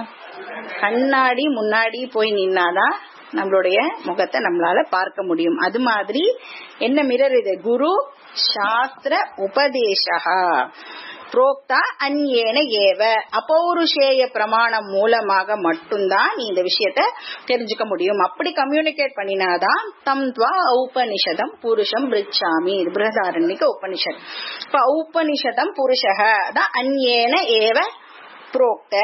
கண்ணாடி முன்னாடி போய் நின்னாதான் நம்மளுடைய முகத்தை நம்மளால பார்க்க முடியும் அது மாதிரி என்ன மிரர் இது குரு சாஸ்திர உபதேசகா புரோக்தா அந்யேன ஏவ அப்பௌருஷேய பிரமாணம் மூலமாக மட்டும்தான் நீ இந்த விஷயத்த தெரிஞ்சுக்க முடியும் அப்படி கம்யூனிகேட் பண்ணினாதான் தம் துவா ஔபனிஷதம் புருஷம் பிரிச்சாமி இது பிரதாரண்யக்கு உபனிஷத் இப்ப ஔபனிஷதம் புருஷக தான் அந்யேன ஏவ புரோக்த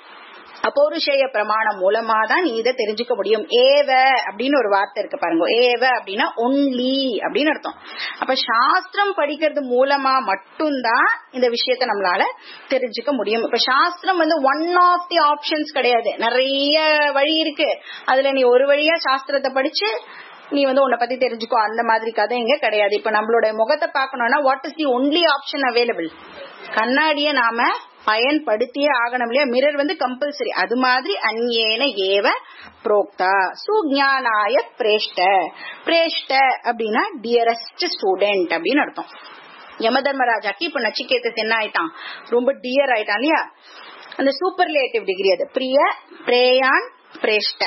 அப்பௌருஷேய பிரமாணம் மூலமா தான் நீ இதை தெரிஞ்சுக்க முடியும் ஏவ அப்படின்னு ஒரு வார்த்தை இருக்கு பாருங்க ஏவ அப்படின்னா ஒன்லி அப்படின்னு அர்த்தம் அப்ப சாஸ்திரம் படிக்கிறது மூலமா மட்டும்தான் இந்த விஷயத்த நம்மளால தெரிஞ்சுக்க முடியும் இப்ப சாஸ்திரம் வந்து ஒன் ஆஃப் தி ஆப்ஷன்ஸ் கிடையாது நிறைய வழி இருக்கு அதுல நீ ஒரு வழியா சாஸ்திரத்தை படிச்சு நீ வந்து உன்னை பத்தி தெரிஞ்சுக்கோ அந்த மாதிரி கதை இங்க கிடையாது இப்ப நம்மளோட முகத்தை பார்க்கணும்னா what is the only option available கண்ணாடிய நாம பயன்படுத்தியே ஆகணும் இல்லையா மிரர் வந்து கம்பல்சரி அது மாதிரி அந்யேன ஏவ புரோக்தா சுஞானாய பிரேஷ்ட பிரேஷ்ட அப்படின்னா டியரஸ்ட் ஸ்டூடெண்ட் அப்படின்னு அர்த்தம் யம தர்மராஜாக்கு இப்ப நச்சிகேதஸ் என்ன ஆயிட்டான் ரொம்ப டியர் ஆயிட்டான் இல்லையா அந்த சூப்பர்லேட்டிவ் டிகிரி அது பிரிய பிரேயான் பிரேஷ்ட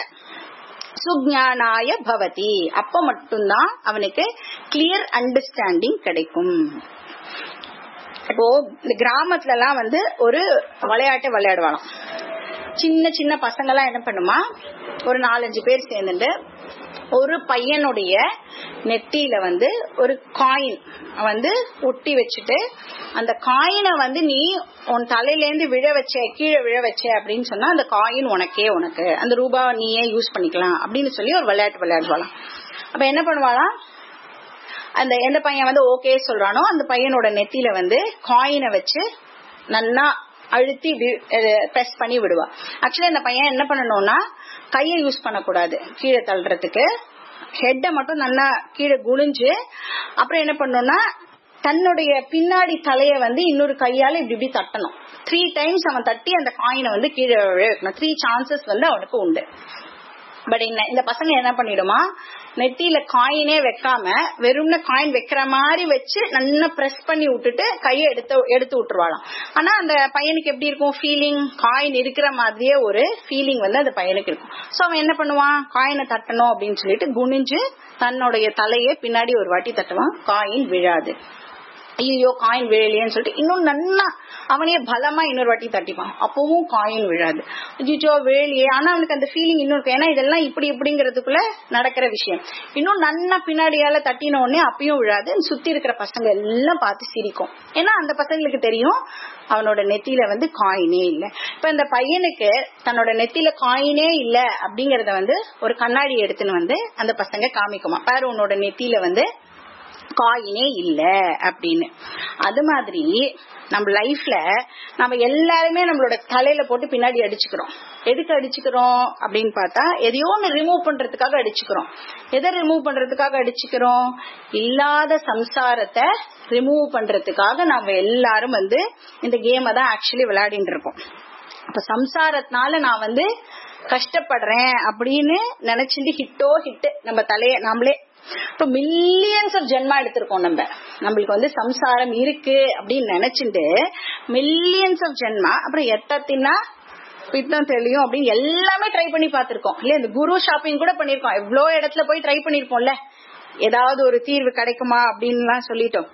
சுஜானாய பவதி அப்ப மட்டும்தான் அவனுக்கு கிளியர் அண்டர்ஸ்டாண்டிங் கிடைக்கும் இப்போ இந்த கிராமத்துல எல்லாம் வந்து ஒரு விளையாட்டு விளையாடுவாங்க சின்ன சின்ன பசங்க எல்லாம் என்ன பண்ணுமா ஒரு நாலஞ்சு பேர் சேர்ந்துட்டு ஒரு பையனுடைய நெத்தியில வந்து ஒரு காயின் வந்து ஒட்டி வச்சுட்டு அந்த காயினை வந்து நீ உன் தலையில இருந்து விழ வச்ச கீழே விழ வச்ச அப்படின்னு சொன்னா அந்த காயின் உனக்கே உனக்கு அந்த ரூபா நீயே யூஸ் பண்ணிக்கலாம் அப்படின்னு சொல்லி ஒரு விளையாட்டு விளையாடுவாளாம் அப்ப என்ன பண்ணுவாளாம் அந்த எந்த பையன் வந்து ஓகே சொல்றானோ அந்த பையனோட நெத்தியில வந்து காயினை வச்சு நல்லா அழுத்தி பிரஸ் பண்ணி விடுவா ஆக்சுவலி அந்த பையன் என்ன பண்ணணும்னா கையை யூஸ் பண்ணக்கூடாது கீழே தள்ளுறதுக்கு ஹெட்டை மட்டும் நல்லா கீழே குனிஞ்சு அப்புறம் என்ன பண்ணணும்னா தன்னுடைய பின்னாடி தலைய வந்து இன்னொரு கையால இப்படி இப்படி தட்டணும் த்ரீ டைம்ஸ் அவன் தட்டி அந்த காயினை வந்து கீழே வைக்கணும் த்ரீ சான்சஸ் வந்து அவனுக்கு உண்டு பட் இந்த இந்த பசங்க என்ன பண்ணிடுமா நெத்தியில காயினே வைக்காம வெறும்ன காயின் வைக்கிற மாதிரி வச்சு நல்லா பிரஸ் பண்ணி விட்டுட்டு கையை எடுத்து எடுத்து விட்டுருவாளாம் ஆனா அந்த பையனுக்கு எப்படி இருக்கும் ஃபீலிங் காயின் இருக்கிற மாதிரியே ஒரு ஃபீலிங் வந்து அந்த பையனுக்கு இருக்கும் சோ அவன் என்ன பண்ணுவான் காயினை தட்டணும் அப்படின்னு சொல்லிட்டு குனிஞ்சு தன்னுடைய தலையை பின்னாடி ஒரு வாட்டி தட்டுவான் காயின் விழாது ஐயோ காயின் விழலையேன்னு சொல்லிட்டு இன்னும் நன்னா அவனே பலமா இன்னொரு வாட்டி தட்டிப்பான் அப்பவும் காயின் விழாது ஐயோ விழலையே ஆனா அவனுக்கு அந்த ஃபீலிங் இன்னும் இருக்கும் ஏன்னா இதெல்லாம் இப்படி இப்படிங்கிறதுக்குள்ள நடக்கிற விஷயம் இன்னும் நன்னா பின்னாடியால தட்டின உடனே அப்பயும் விழாது சுத்தி இருக்கிற பசங்க எல்லாம் பார்த்து சிரிக்கும் ஏன்னா அந்த பசங்களுக்கு தெரியும் அவனோட நெத்தியில வந்து காயினே இல்ல இப்ப இந்த பையனுக்கு தன்னோட நெத்தியில காயினே இல்ல அப்படிங்கறத வந்து ஒரு கண்ணாடி எடுத்துன்னு வந்து அந்த பசங்க காமிக்குமா பாரு உன்னோட நெத்தியில வந்து காயினே இல்ல அப்படின்னு அது மாதிரி நம்ம லைஃப்ல நம்ம எல்லாருமே நம்மளோட தலையில போட்டு பின்னாடி அடிச்சுக்கிறோம் எதுக்கு அடிச்சுக்கிறோம் அப்படின்னு பார்த்தா எதையோ ஒன்று ரிமூவ் பண்றதுக்காக அடிச்சுக்கிறோம் எதை ரிமூவ் பண்றதுக்காக அடிச்சுக்கிறோம் இல்லாத சம்சாரத்தை ரிமூவ் பண்றதுக்காக நம்ம எல்லாரும் வந்து இந்த கேமை தான் ஆக்சுவலி விளையாடிட்டு இருக்கோம் அப்ப சம்சாரத்தினால நான் வந்து கஷ்டப்படுறேன் அப்படின்னு நினைச்சிட்டு ஹிட்டோ ஹிட் நம்ம தலைய நாமளே இப்போ மில்லியன்ஸ் ஆஃப் ஜென்மா எடுத்திருக்கோம் நம்ம நம்மளுக்கு வந்து சம்சாரம் இருக்கு அப்படின்னு நினைச்சுட்டு மில்லியன்ஸ் ஆஃப் ஜென்மா அப்புறம் எத்தத்தின்னா பித்தம் தெரியும் அப்படின்னு எல்லாமே ட்ரை பண்ணி பார்த்திருக்கோம் இல்ல இந்த குரு ஷாப்பிங் கூட பண்ணிருக்கோம் எவ்வளோ இடத்துல போய் ட்ரை பண்ணிருப்போம்ல ஏதாவது ஒரு தீர்வு கிடைக்குமா அப்படின்லாம் சொல்லிட்டோம்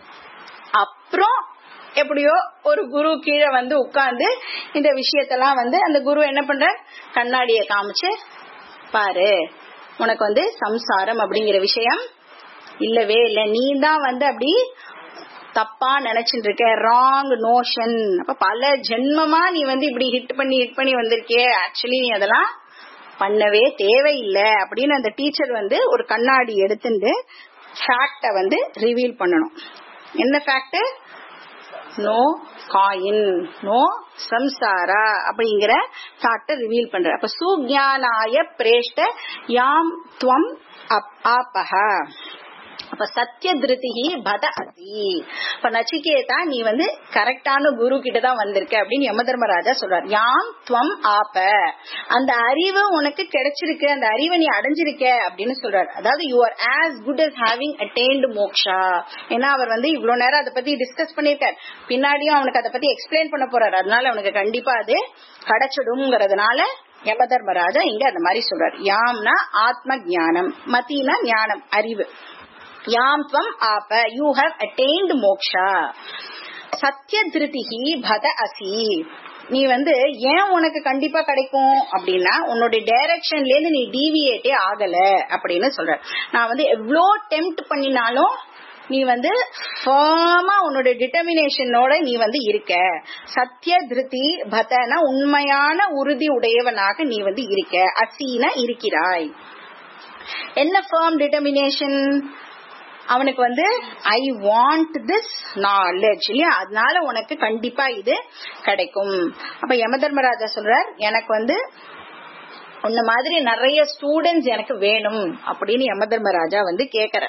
அப்புறம் எப்படியோ ஒரு குரு கீழே வந்து உட்கார்ந்து இந்த விஷயத்தெல்லாம் வந்து அந்த குரு என்ன பண்ற கண்ணாடிய காமிச்சு பாரு உனக்கு வந்து சம்சாரம் அப்படிங்கிற விஷயம் இல்லவே இல்ல நீ தான் வந்து அப்படி தப்பா நினைச்சிட்டு இருக்க ராங் நோஷன் அப்ப பல ஜென்மமா நீ வந்து இப்படி ஹிட் பண்ணி ஹிட் பண்ணி வந்திருக்கியே ஆக்சுவலி நீ அதெல்லாம் பண்ணவே தேவையில்லை அப்படின்னு அந்த டீச்சர் வந்து ஒரு கண்ணாடி எடுத்துட்டு ஃபேக்ட வந்து ரிவீல் பண்ணணும் என்ன fact no coin no samsara அப்படிங்கிற ஃபேக்ட ரிவீல் பண்ற அப்ப சுஜானாய பிரேஷ்ட யாம் துவம் ஆபஹ அப்ப சத்திய திருதிகி பத அசி இப்ப நச்சிகேதா நீ வந்து கரெக்டான குரு கிட்ட தான் வந்திருக்க அப்படின்னு யம தர்மராஜா சொல்றார் யாம் துவம் ஆப்ப அந்த அறிவு உனக்கு கிடைச்சிருக்கு அந்த அறிவை நீ அடைஞ்சிருக்க அப்படின்னு சொல்றாரு அதாவது you are as good as having attained moksha ஏன்னா அவர் வந்து இவ்வளவு நேரம் அதை பத்தி டிஸ்கஸ் பண்ணிருக்கார் பின்னாடியும் அவனுக்கு அதை பத்தி எக்ஸ்பிளைன் பண்ண போறாரு அதனால அவனுக்கு கண்டிப்பா அது கிடைச்சிடும்ங்கிறதுனால யம தர்மராஜா இங்க அந்த மாதிரி சொல்றாரு யாம்னா ஆத்ம ஞானம் மத்தினா ஞானம் அறிவு யாம் துவம் ஆப யூ ஹவ் அட்டெயின்டு மோக்ஷா சத்திய திருதிகி பத அசி நீ வந்து ஏன் உனக்கு கண்டிப்பா கிடைக்கும் அப்படின்னா உன்னுடைய டைரக்ஷன்ல இருந்து நீ டிவியேட்டே ஆகல அப்படின்னு சொல்ற நான் வந்து எவ்வளோ டெம்ட் பண்ணினாலும் நீ வந்து ஃபர்மா உன்னோட டிட்டர்மினேஷனோட நீ வந்து இருக்க சத்திய திருதி பதனா உண்மையான உறுதி உடையவனாக நீ வந்து இருக்க அசீன இருக்கிறாய் என்ன ஃபர்ம் டிட்டர்மினேஷன் அவனுக்கு வந்து ஐ வாண்ட் திஸ் நாலேஜ் இல்லையா அதனால உனக்கு கண்டிப்பா இது கிடைக்கும் அப்ப யம தர்மராஜா சொல்றார் எனக்கு வந்து உன்ன மாதிரி நிறைய ஸ்டூடெண்ட்ஸ் எனக்கு வேணும் அப்படின்னு யம தர்மராஜா வந்து கேக்குற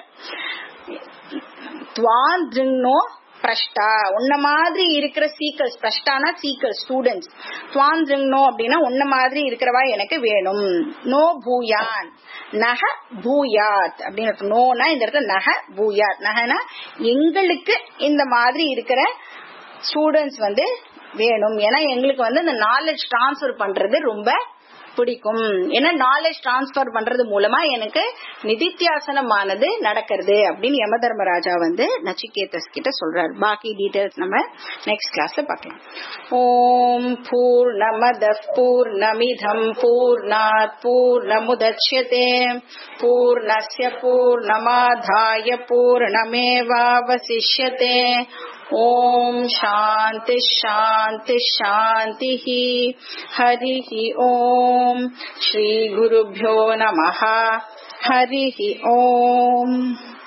துவான் திருநோ பிரஷ்டா உன்ன மாதிரி இருக்கிற சீக்கர்ஸ் பிரஷ்டானா சீக்கர் ஸ்டூடெண்ட்ஸ் துவான் திருநோ அப்படின்னா உன்ன மாதிரி இருக்கிறவா எனக்கு வேணும் நோ பூயான் நக பூயாத் அப்படின்னு நோனா இந்த இடத்துல நக பூயாத் நகனா எங்களுக்கு இந்த மாதிரி இருக்கிற ஸ்டூடெண்ட்ஸ் வந்து வேணும் ஏன்னா எங்களுக்கு வந்து இந்த நாலேஜ் டிரான்ஸ்பர் பண்றது ரொம்ப பிடிக்கும் ஏன்னா நாலேஜ் டிரான்ஸ்பர் பண்றது மூலமா எனக்கு நிதித்தியாசனமானது நடக்கிறது அப்படின்னு யம தர்மராஜா வந்து நச்சிகேதஸ் கிட்ட சொல்றாரு பாக்கி டீடைல்ஸ் நம்ம நெக்ஸ்ட் கிளாஸ்ல பார்க்கலாம் ஓம் பூர்ணமத பூர்ணமிதம் பூர்ணாத் பூர்ணமுதட்சியதே பூர்ணஸ்ய பூர்ணமாதாய பூர்ணமேவாவசிஷ்யதே ॐ शान्ति शान्ति शान्तिः हरिः ॐ श्रीगुरुभ्यो नमः हरिः ॐ